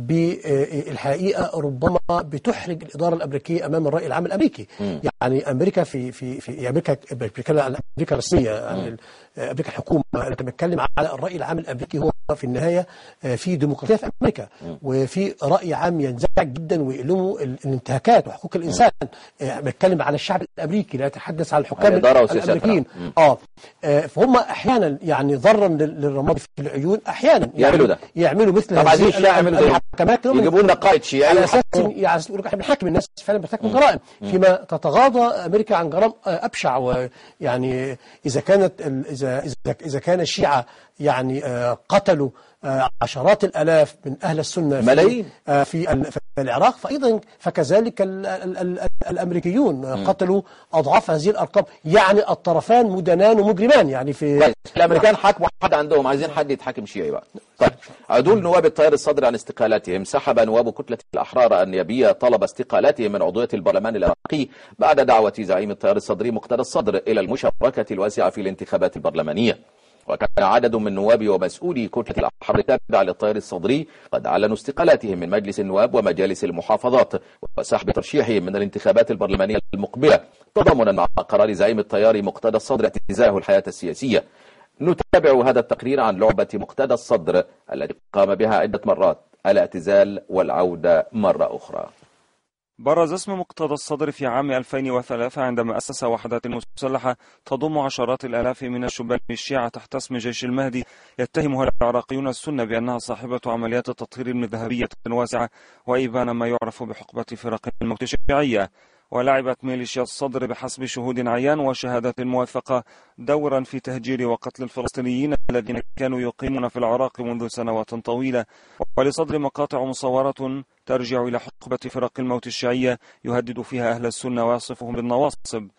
بالحقيقه ربما بتحرج الاداره الامريكيه امام الراي العام الامريكي يعني امريكا في في في امريكا بتكلم عن امريكا الرسميه يعني ال- امريكا الحكومه انا بتكلم على الراي العام الامريكي هو في النهايه آه، في ديمقراطيه في امريكا وفي راي عام ينزعج جدا ويؤلمه ال- الانتهاكات وحقوق الانسان آه، بتكلم على الشعب الامريكي لا اتحدث عن الحكام الإدارة وسياستها. الامريكيين مم. اه آه، فهم احيانا يعني ضرا لل- للرماد في العيون احيانا يعملوا ده. يعملوا مثل طب عايزين هذه الشيعة يعملوا زيهم. الحكمات لهم يجيبوا لنا قائد شيعي على اساس يحكموا. يعني على اساس يقول لك احنا بنحاكم الناس فعلا بترتكب جرائم فيما تتغاضى امريكا عن جرائم آه، ابشع ويعني اذا كانت ال- اذا اذا اذا كان الشيعه يعني آه، قتلوا آه، عشرات الالاف من اهل السنه في- ملايين. آه، في ال- في العراق فايضا فكذلك ال ال ال ال الامريكيون آه، قتلوا اضعاف هذه الارقام يعني الطرفان مدنان ومجرمان يعني في طيب الامريكان حاكموا حد عندهم عايزين حد يتحاكم شيعي بقى طيب عدول نواب التيار الصدري عن استقالاتهم سحب نواب كتلة الأحرار النيابية طلب استقالاتهم من عضوية البرلمان العراقي بعد دعوة زعيم التيار الصدري مقتدى الصدر إلى المشاركة الواسعة في الانتخابات البرلمانية وكان عدد من نواب ومسؤولي كتلة الأحرار التابعة للتيار الصدري قد أعلنوا استقالاتهم من مجلس النواب ومجالس المحافظات وسحب ترشيحهم من الانتخابات البرلمانية المقبلة تضامنا مع قرار زعيم التيار مقتدى الصدر اعتزاله الحياة السياسية نتابع هذا التقرير عن لعبة مقتدى الصدر التي قام بها عدة مرات الاعتزال والعودة مرة أخرى برز اسم مقتدى الصدر في عام 2003 عندما أسس وحدات مسلحة تضم عشرات الآلاف من الشبان الشيعة تحت اسم جيش المهدي يتهمها العراقيون السنة بأنها صاحبة عمليات تطهير مذهبية واسعة وإبان ما يعرف بحقبة فرق الموت الشيعية ولعبت ميليشيا الصدر بحسب شهود عيان وشهادات موثقة دورا في تهجير وقتل الفلسطينيين الذين كانوا يقيمون في العراق منذ سنوات طويلة ولصدر مقاطع مصورة ترجع إلى حقبة فرق الموت الشيعية يهدد فيها أهل السنة ويصفهم بالنواصب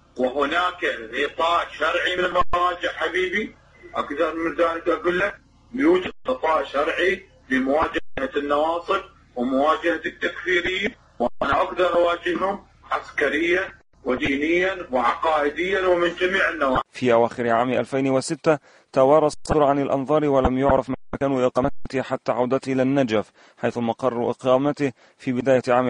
وهناك غطاء شرعي من المراجع حبيبي اكثر من ذلك اقول لك يوجد غطاء شرعي لمواجهه النواصب ومواجهه التكفيريين وانا اقدر اواجههم عسكريا ودينيا وعقائديا ومن جميع النواحي في أواخر عام 2006 توارى الصدر عن الأنظار ولم يعرف مكان إقامته حتى عودته إلى النجف حيث مقر إقامته في بداية عام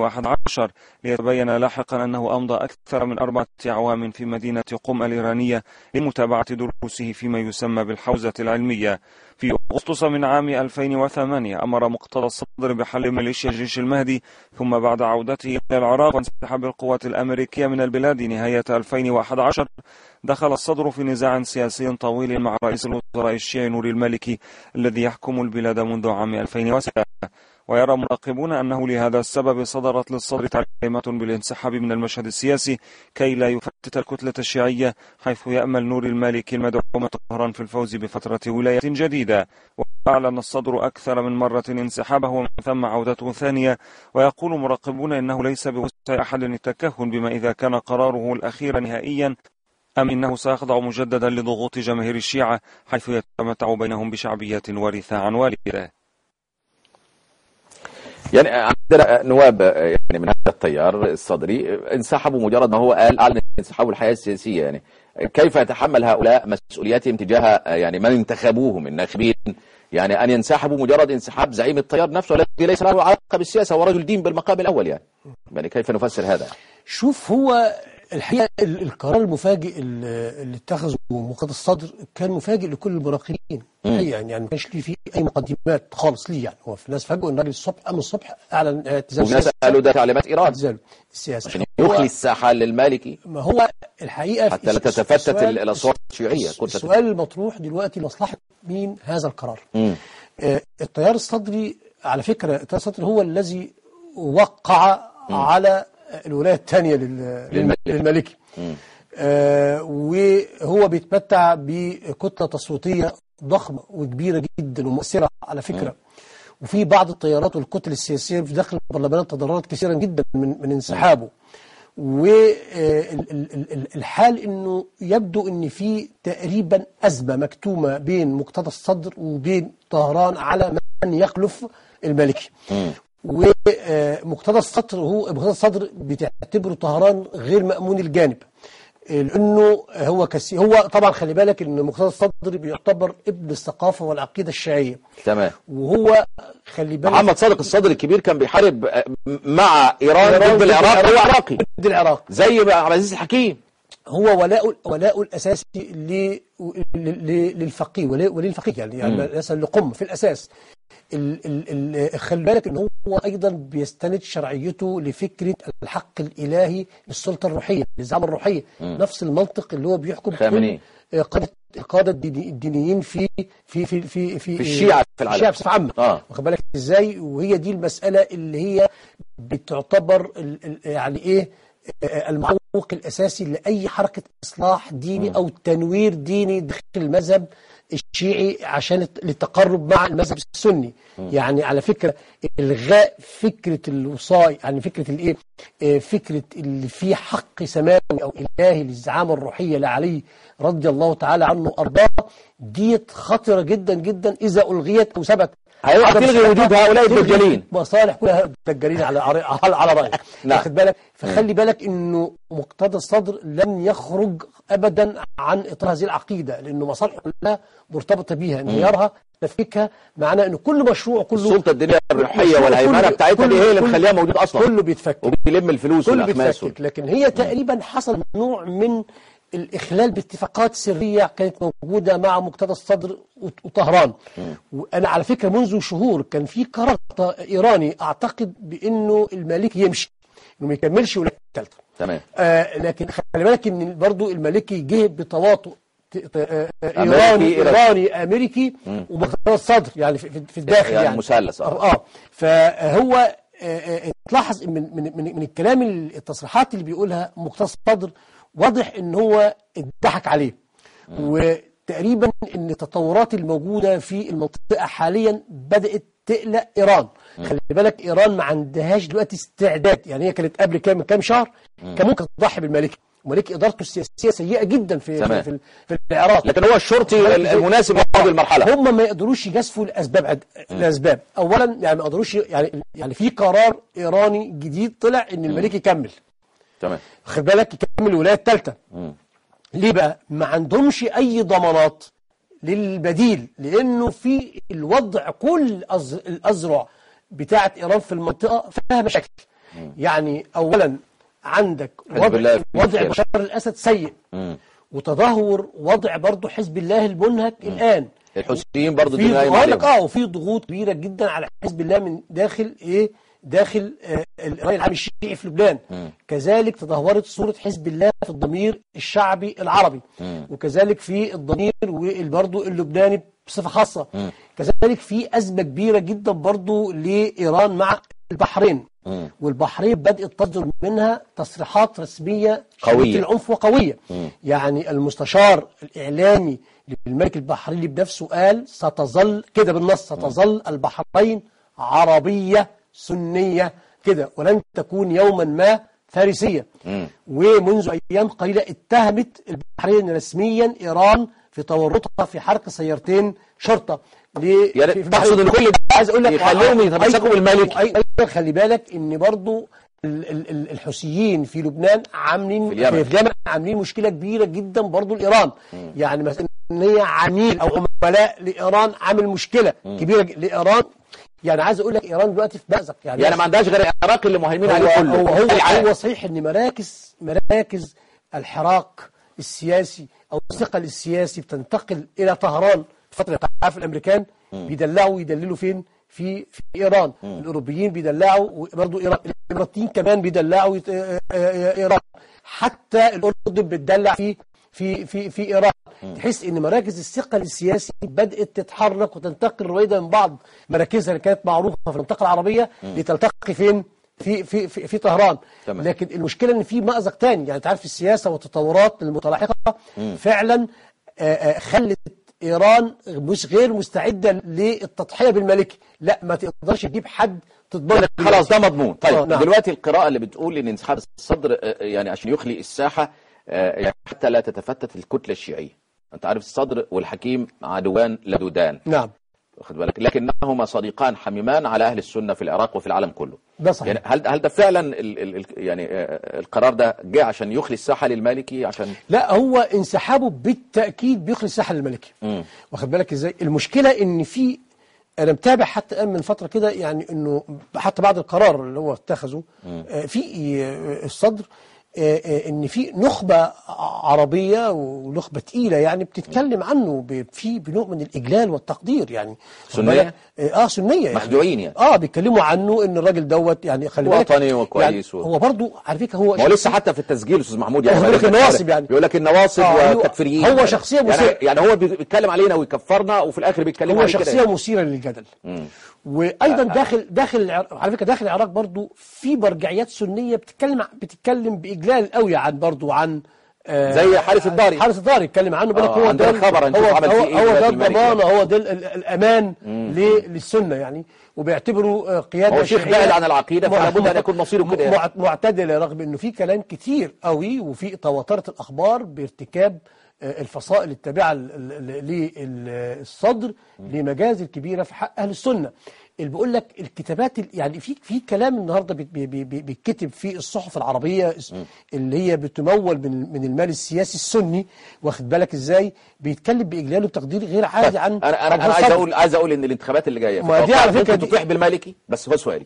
2011 ليتبين لاحقا أنه أمضى أكثر من أربعة أعوام في مدينة قم الإيرانية لمتابعة دروسه فيما يسمى بالحوزة العلمية في أغسطس من عام 2008 أمر مقتدى الصدر بحل ميليشيا جيش المهدي ثم بعد عودته إلى العراق وانسحاب القوات الأمريكية من البلاد نهاية 2011 دخل الصدر في نزاع سياسي طويل مع رئيس الوزراء الشيعي نور المالكي الذي يحكم البلاد منذ عام 2007 ويرى مراقبون أنه لهذا السبب صدرت للصدر تعليمات بالانسحاب من المشهد السياسي كي لا يفتت الكتلة الشيعية حيث يأمل نور المالكي المدعوم طهران في الفوز بفترة ولاية جديدة وأعلن الصدر أكثر من مرة انسحابه ومن ثم عودته ثانية ويقول مراقبون إنه ليس بوسع أحد التكهن بما إذا كان قراره الأخير نهائيا أم إنه سيخضع مجددا لضغوط جماهير الشيعة حيث يتمتع بينهم بشعبية وارثة عن والده يعني عندنا نواب يعني من هذا التيار الصدري انسحبوا مجرد ما هو قال اعلن انسحاب الحياه السياسيه يعني كيف يتحمل هؤلاء مسؤولياتهم تجاه يعني من انتخبوهم الناخبين يعني ان ينسحبوا مجرد انسحاب زعيم التيار نفسه الذي ليس له علاقه بالسياسه هو رجل دين بالمقام الاول يعني يعني كيف نفسر هذا؟ شوف هو الحقيقه ال- القرار المفاجئ ال- اللي اتخذه مقتدى الصدر كان مفاجئ لكل المراقبين الحقيقه يعني يعني ما كانش ليه فيه اي مقدمات خالص ليه يعني هو في ناس فاجئوا ان الراجل الصبح قام الصبح اعلن اعتزال والناس سياسي- قالوا ده تعليمات ايران اعتزاله السياسي عشان هو- يخلي الساحه للمالكي ما هو الحقيقه حتى لا الس- تتفتت السؤال- الاصوات الشيوعيه كتلة السؤال المطروح دلوقتي مصلحه مين هذا القرار؟ مم. آه، التيار الصدري على فكرة التيار الصدري هو الذي وقع على الولاية الثانية لل- للملك. للملكي آه، وهو بيتمتع بكتلة تصويتية ضخمة وكبيرة جدا ومؤثرة على فكرة وفي بعض التيارات والكتل السياسية في داخل البرلمان تضررت كثيرا جدا من من انسحابه والحال انه يبدو ان في تقريبا ازمه مكتومه بين مقتدى الصدر وبين طهران على من يخلف الملكي ومقتدى الصدر هو مقتدى الصدر بتعتبره طهران غير مأمون الجانب لانه هو كسي هو طبعا خلي بالك ان مقتدى الصدر بيعتبر ابن الثقافه والعقيده الشيعيه تمام وهو خلي بالك محمد صادق الصدر الكبير كان بيحارب آه، مع ايران ضد العراق هو عراقي ضد العراق زي بقى عبد العزيز الحكيم هو ولاء ولاء الاساسي ل- ل- للفقيه ولاء وللفقيه يعني يعني ليس لقم في الاساس ال ال ال خلي بالك ان هو ايضا بيستند شرعيته لفكره الحق الالهي للسلطه الروحيه للزعامه الروحيه نفس المنطق اللي هو بيحكم خامنئي. كل قاده القاده الديني- الدينيين في في في في في, في الشيعة في العالم. الشيعة بصفه عامه آه. واخد بالك ازاي وهي دي المساله اللي هي بتعتبر ال- ال- يعني ايه آه، المعوق الاساسي لاي حركه اصلاح ديني او تنوير ديني داخل المذهب الشيعي عشان الت- للتقرب مع المذهب السني يعني على فكره الغاء فكره الوصاي يعني فكره الايه آه، فكره اللي في حق سماوي او الهي للزعامه الروحيه لعلي رضي الله تعالى عنه وارضاه ديت خطره جدا جدا اذا الغيت او ثبت هيبقى عدم تلغي صحتها وجود هؤلاء تلغي الدجالين. مصالح كلها دجالين على على على رايك نعم. واخد بالك فخلي بالك انه مقتدى الصدر لن يخرج ابدا عن اطار هذه العقيده لانه مصالحه كلها مرتبطه بيها انهيارها تفكيكها معناه انه كل مشروع كله السلطه الدينيه الروحيه مشروع والهيمنه كله- بتاعتها دي كله- هي اللي كله- مخليها موجود اصلا كله بيتفكك وبيلم الفلوس كله والاخماس بيتفكك لكن هي تقريبا حصل نوع من الإخلال باتفاقات سرية كانت موجودة مع مقتدى الصدر وط- وطهران وأنا على فكرة منذ شهور كان في قرار ط- إيراني أعتقد بأنه المالكي يمشي إنه ما يكملش ولا الثالثة تمام آه لكن خلي بالك إن برضو المالكي جه بتواطؤ ت- ت- آه، آه، أمريكي، إيراني إيراني. إيراني أمريكي ومقتدى الصدر يعني في, في- في الداخل يعني يعني مثلث، آه. اه فهو آه، آه، تلاحظ من من من, من الكلام ال- التصريحات اللي بيقولها مقتدى الصدر واضح ان هو اتضحك عليه وتقريبا ان التطورات الموجوده في المنطقه حاليا بدات تقلق ايران خلي بالك ايران ما عندهاش دلوقتي استعداد يعني هي كانت قبل كام كام شهر كان ممكن تضحي بالمالكي المالكي ادارته السياسيه سيئه جدا في تمام. في, في, في العراق لكن هو الشرطي المناسب لهذه المرحله هم ما يقدروش يجازفوا الاسباب عد... الاسباب اولا يعني ما يقدروش يعني يعني في قرار ايراني جديد طلع ان الملك يكمل تمام خد بالك يكمل الولايه الثالثه ليه بقى ما عندهمش اي ضمانات للبديل لانه في الوضع كل الأز- الاذرع بتاعه ايران في المنطقه فيها مشاكل يعني اولا عندك حزب الله وضع في وضع مشكلة. بشار الاسد سيء وتدهور وضع برضه حزب الله المنهك الآن الحوثيين برضه في الدنيا قايمة بقول لك عليهم. اه وفي ضغوط كبيره جدا على حزب الله من داخل ايه داخل آه الراي العام الشيعي في لبنان كذلك تدهورت صوره حزب الله في الضمير الشعبي العربي وكذلك في الضمير وبرضه اللبناني بصفه خاصه كذلك في ازمه كبيره جدا برضه لايران مع البحرين والبحرين بدات تصدر منها تصريحات رسميه قوية. شديدة العنف وقويه يعني المستشار الاعلامي للملك البحريني بنفسه قال ستظل كده بالنص ستظل البحرين عربيه سنيه كده ولن تكون يوما ما فارسيه ومنذ ايام قليله اتهمت البحرين رسميا ايران في تورطها في حرق سيارتين شرطه ل- يعني في- في تقصد ان كل ده عايز اقول لك يخليهم يتمسكوا أيضاً- بالملك ايضا خلي بالك ان برضو ال- ال- ال- الحوثيين في لبنان عاملين في اليمن. في اليمن عاملين مشكله كبيره جدا برضو لايران يعني مثلا ان هي عميل او عملاء لايران عامل مشكله كبيره ج- لايران يعني عايز اقول لك ايران دلوقتي في مأزق يعني يعني ما عندهاش غير العراق اللي مهيمين عليه هو كله هو هو, العالم. هو صحيح ان مراكز مراكز الحراك السياسي او الثقل السياسي بتنتقل الى طهران في فتره عارف الامريكان بيدلعوا يدللوا فين في في ايران الاوروبيين بيدلعوا وبرضه ايران الاماراتيين كمان بيدلعوا يت- آه، آه، ايران حتى الاردن بتدلع في في في في ايران تحس ان مراكز الثقل السياسي بدات تتحرك وتنتقل رويدا من بعض مراكزها اللي كانت معروفه في المنطقه العربيه لتلتقي فين في في في, في طهران تمام. لكن المشكله ان في مأزق تاني يعني تعرف السياسه والتطورات المتلاحقه فعلا آه، آه، خلت ايران مش غير مستعده للتضحيه بالملكي لا ما تقدرش تجيب حد تضمن خلاص ده مضمون طيب آه، نعم. دلوقتي القراءة اللي بتقول ان انسحاب الصدر آه، يعني عشان يخلي الساحة آه، يعني حتى لا تتفتت الكتلة الشيعية انت عارف الصدر والحكيم عدوان لدودان نعم واخد بالك لكنهما صديقان حميمان على اهل السنة في العراق وفي العالم كله ده صحيح يعني هل هل ده فعلا ال ال ال يعني آه، القرار ده جه عشان يخلي الساحة للمالكي عشان لا هو انسحابه بالتاكيد بيخلي الساحه للملكي مم. واخد بالك ازاي المشكله ان في انا متابع حتى الان من فتره كده يعني انه حتى بعد القرار اللي هو اتخذه آه، في آه، الصدر آه، آه، ان في نخبه عربيه ونخبه تقيله يعني بتتكلم عنه ب- في بنوع من الاجلال والتقدير يعني سنية؟ اه سنيه يعني مخدوعين يعني. اه بيتكلموا عنه ان الراجل دوت يعني خلي بالك وطني وكويس يعني و- هو برضه على فكره هو ما هو لسه حتى في التسجيل استاذ محمود يعني هو بيقول لك النواصب يعني. بيقول لك النواصب آه، هو- والتكفيريين هو يعني. شخصية يعني, مثيرة. يعني هو بيتكلم علينا ويكفرنا وفي الاخر بيتكلم هو عليه كده شخصيه مثيره للجدل وايضا داخل داخل العراق على فكره داخل العراق برضو في مرجعيات سنيه بتتكلم بتتكلم باجلال قوي عن برضو عن آه، زي حارس الداري. حارس الداري اتكلم عنه بيقول لك آه، هو عندنا ده خبر هنشوف هو عمل هو, فيه إيه هو دلوقتي ده الملك الضمانه هو ده ال- ال- الامان ل- للسنه يعني وبيعتبروا آه، قياده هو شيخ شيعية بعد عن العقيدة، مع- فلا بد أن يكون مصيره كده يعني. مع- معتدله رغم انه في كلام كتير قوي وفي تواترت الاخبار بارتكاب آه، الفصائل التابعه ل- ل- للصدر لمجازر كبيره في حق اهل السنه اللي بيقول لك الكتابات ال- يعني في في كلام النهارده بيت- بي- بي- بي- بيتكتب في الصحف العربيه اس- اللي هي بتمول من من المال السياسي السني واخد بالك ازاي بيتكلم باجلال وتقدير غير عادي عن انا انا عن انا عايز الصدر. اقول عايز اقول ان الانتخابات اللي جايه ما دي على فكرة ممكن دي- تطيح بالمالكي بس هو سؤالي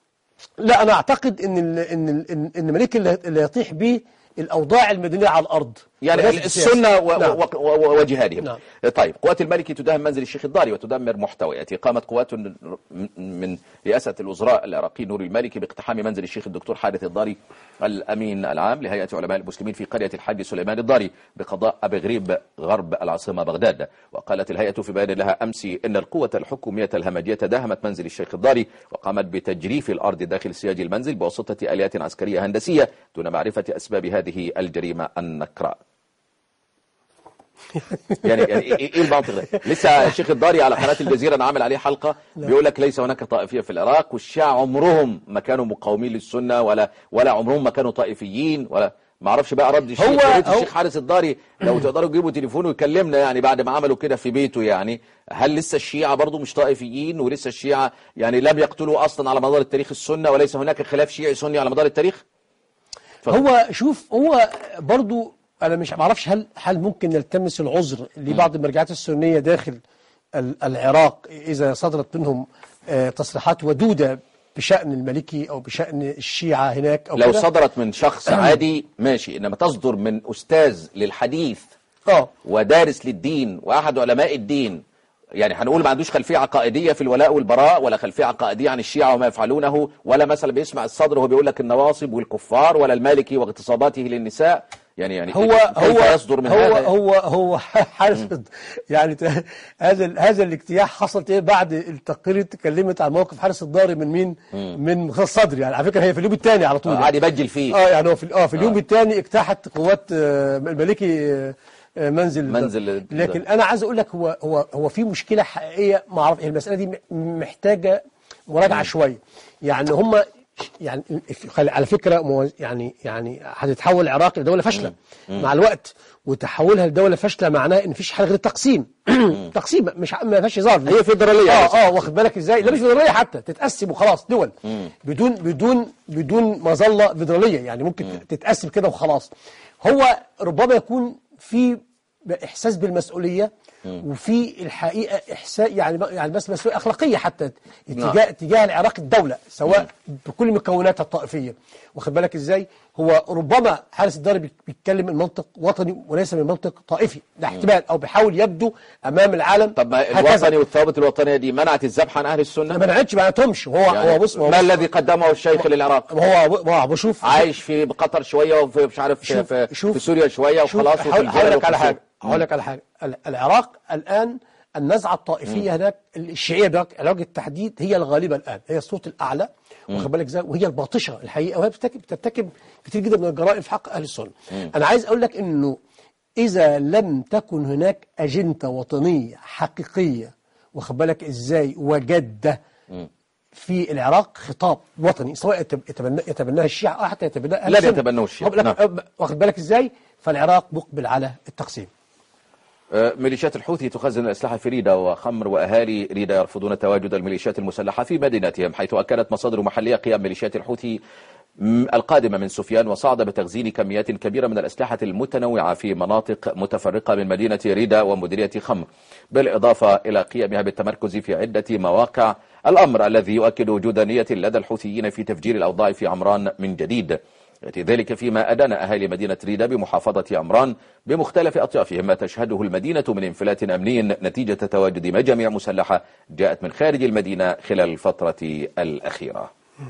لا انا اعتقد ان ال ان ال ان ان ملك اللي اللي يطيح به الاوضاع المدنيه على الارض يعني وليس السياسة. السنة و- نعم. و- و- وجهادهم نعم. طيب قوات الملك تداهم منزل الشيخ الضاري وتدمر محتوياته قامت قوات من- من رئاسة الوزراء العراقي نور المالكي باقتحام منزل الشيخ الدكتور حارث الضاري الأمين العام لهيئة علماء المسلمين في قرية الحاج سليمان الضاري بقضاء أبي غريب غرب العاصمة بغداد وقالت الهيئة في بيان لها أمس إن القوة الحكومية الهمجية داهمت منزل الشيخ الضاري وقامت بتجريف الأرض داخل سياج المنزل بواسطة آليات عسكرية هندسية دون معرفة أسباب هذه الجريمة النكراء يعني يعني ايه إيه المنطق ده؟ لسه الشيخ الضاري على قناه الجزيره انا عامل عليه حلقه بيقول لك ليس هناك طائفيه في العراق والشيعة عمرهم ما كانوا مقاومين للسنه ولا ولا عمرهم ما كانوا طائفيين ولا ما اعرفش بقى رد الشيخ هو- يا ريت هو- الشيخ حارس الضاري لو تقدروا تجيبوا تليفونه ويكلمنا يعني بعد ما عملوا كده في بيته يعني هل لسه الشيعة برضو مش طائفيين ولسه الشيعة يعني لم يقتلوا اصلا على مدار التاريخ السنه وليس هناك خلاف شيعي سني على مدار التاريخ؟ اتفضل. هو شوف هو برضو انا مش معرفش هل هل ممكن نلتمس العذر لبعض المرجعات السنيه داخل ال- العراق اذا صدرت منهم آه، تصريحات ودوده بشان الملكي او بشان الشيعه هناك او لو كده. صدرت من شخص عادي ماشي انما تصدر من استاذ للحديث اه ودارس للدين واحد علماء الدين يعني هنقول ما عندوش خلفيه عقائديه في الولاء والبراء ولا خلفيه عقائديه عن الشيعه وما يفعلونه ولا مثلا بيسمع الصدر وهو بيقول لك النواصب والكفار ولا المالكي واغتصاباته للنساء يعني يعني هو كيف هو يصدر من هو هذا هو هو حارس يعني ت- هذا ال- هذا الاجتياح حصل ايه بعد التقرير اللي اتكلمت عن موقف حارس الداري من مين؟ من مختص صدري يعني على فكره هي في اليوم الثاني على طول آه، قاعد يبجل فيه اه يعني هو في اه في اليوم الثاني اجتاحت قوات آه، الملكي آه، آه، منزل منزل لكن انا عايز اقول لك هو هو هو في مشكله حقيقيه ما اعرف المساله دي م- محتاجه مراجعه شويه يعني هم يعني خل- على فكره مو- يعني يعني هتتحول العراق لدوله فاشله مع الوقت وتحولها لدوله فاشله معناه ان مفيش حاجه غير التقسيم تقسيم مش ع- ما فيهاش هزار هي فيدرالية اه بس. اه واخد بالك ازاي لا مش فيدراليه حتى تتقسم وخلاص دول بدون بدون بدون مظله فيدراليه يعني ممكن تتقسم كده وخلاص هو ربما يكون في احساس بالمسؤوليه وفي الحقيقه احساس يعني يعني بس مسؤوليه اخلاقيه حتى اتجاه اتجاه العراق الدوله سواء بكل مكوناتها الطائفيه واخد بالك ازاي هو ربما حارس الدار بيك- بيتكلم من منطق وطني وليس من منطق طائفي ده احتمال او بيحاول يبدو امام العالم طب ما هكذا. الوطني والثوابت الوطنيه دي منعت الذبح عن اهل السنه ما نعدش ما نعتهمش هو يعني هو بص هو ما بص- الذي قدمه الشيخ للعراق هو هو بشوف عايش في قطر شويه وفي مش عارف شوف- في, شوف- في سوريا شويه شوف، وخلاص وفي هقول هقول الجبل لك على والقصور. حاجه هقول لك على حاجه ال- العراق الان النزعه الطائفيه هناك الشيعيه هناك على وجه التحديد هي الغالبه الان هي الصوت الاعلى واخد بالك ازاي وهي الباطشه الحقيقه وهي بترتكب بترتكب كتير جدا من الجرائم في حق اهل السنه انا عايز اقول لك انه اذا لم تكن هناك اجنده وطنيه حقيقيه واخد بالك ازاي وجاده في العراق خطاب وطني سواء يتب- يتبنى يتبناه الشيعة أو حتى يتبناه أهل لا السنة. يتبنوه الشيعة، واخد بالك- نعم. واخد بالك ازاي فالعراق مقبل على التقسيم آه، ميليشيات الحوثي تخزن الأسلحة في ريدا وخمر وأهالي ريدا يرفضون تواجد الميليشيات المسلحة في مدينتهم حيث أكدت مصادر محلية قيام ميليشيات الحوثي م- القادمة من سفيان وصعد بتخزين كميات كبيرة من الأسلحة المتنوعة في مناطق متفرقة من مدينة ريدا ومديرية خمر بالإضافة إلى قيامها بالتمركز في عدة مواقع الأمر الذي يؤكد وجود نية لدى الحوثيين في تفجير الأوضاع في عمران من جديد يأتي ذلك فيما أدان أهالي مدينة ريدا بمحافظة أمران بمختلف أطيافهم ما تشهده المدينة من انفلات أمني نتيجة تواجد مجاميع مسلحة جاءت من خارج المدينة خلال الفترة الأخيرة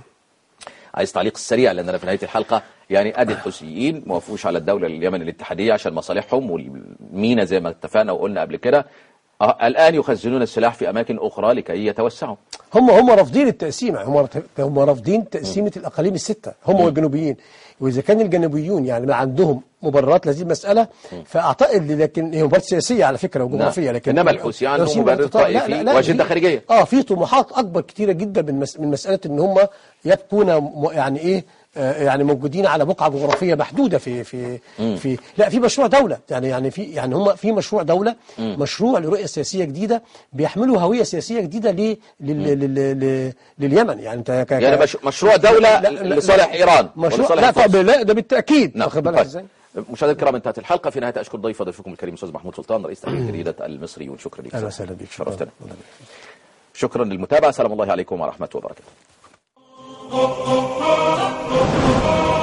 عايز تعليق سريع لأننا في نهاية الحلقة يعني أدي الحوثيين ما وافقوش على الدولة اليمن الاتحادية عشان مصالحهم والمينا زي ما اتفقنا وقلنا قبل كده آه، الآن يخزنون السلاح في أماكن أخرى لكي يتوسعوا هم هم رافضين التقسيمة هم هم رافضين تقسيمة الأقاليم الستة هم والجنوبيين وإذا كان الجنوبيون يعني ما عندهم مبررات لهذه المسألة فأعتقد لكن هي مبررات سياسية على فكرة وجغرافية نعم. لكن إنما الحوثي عندهم الحوثيين مبرر بيعتقدوا- لا- طائفي لا- لا، وأجندة في- خارجية. اه في طموحات أكبر كتيرة جدا من مس من مسألة إن هم يبقون م- يعني إيه آه، يعني موجودين على بقعة جغرافية محدودة في في في لا في مشروع دولة يعني يعني في يعني هم في مشروع دولة مشروع لرؤية سياسية جديدة بيحملوا هوية سياسية جديدة ليه لل لل لل لليمن يعني انت ك- يعني ك- مش- مشروع دولة لا- لا- لصالح لا- إيران مشروع ولصالح لا الفرس. طب لا ده بالتأكيد نعم واخد بالك طيب. ازاي مشاهدينا الكرام انتهت الحلقة في نهاية أشكر ضيف ضيفكم الكريم أستاذ محمود سلطان رئيس تحرير جريدة المصريون شكرا لك اهلا وسهلا بك شرفتنا شكرا للمتابعة سلام الله عليكم ورحمة وبركاته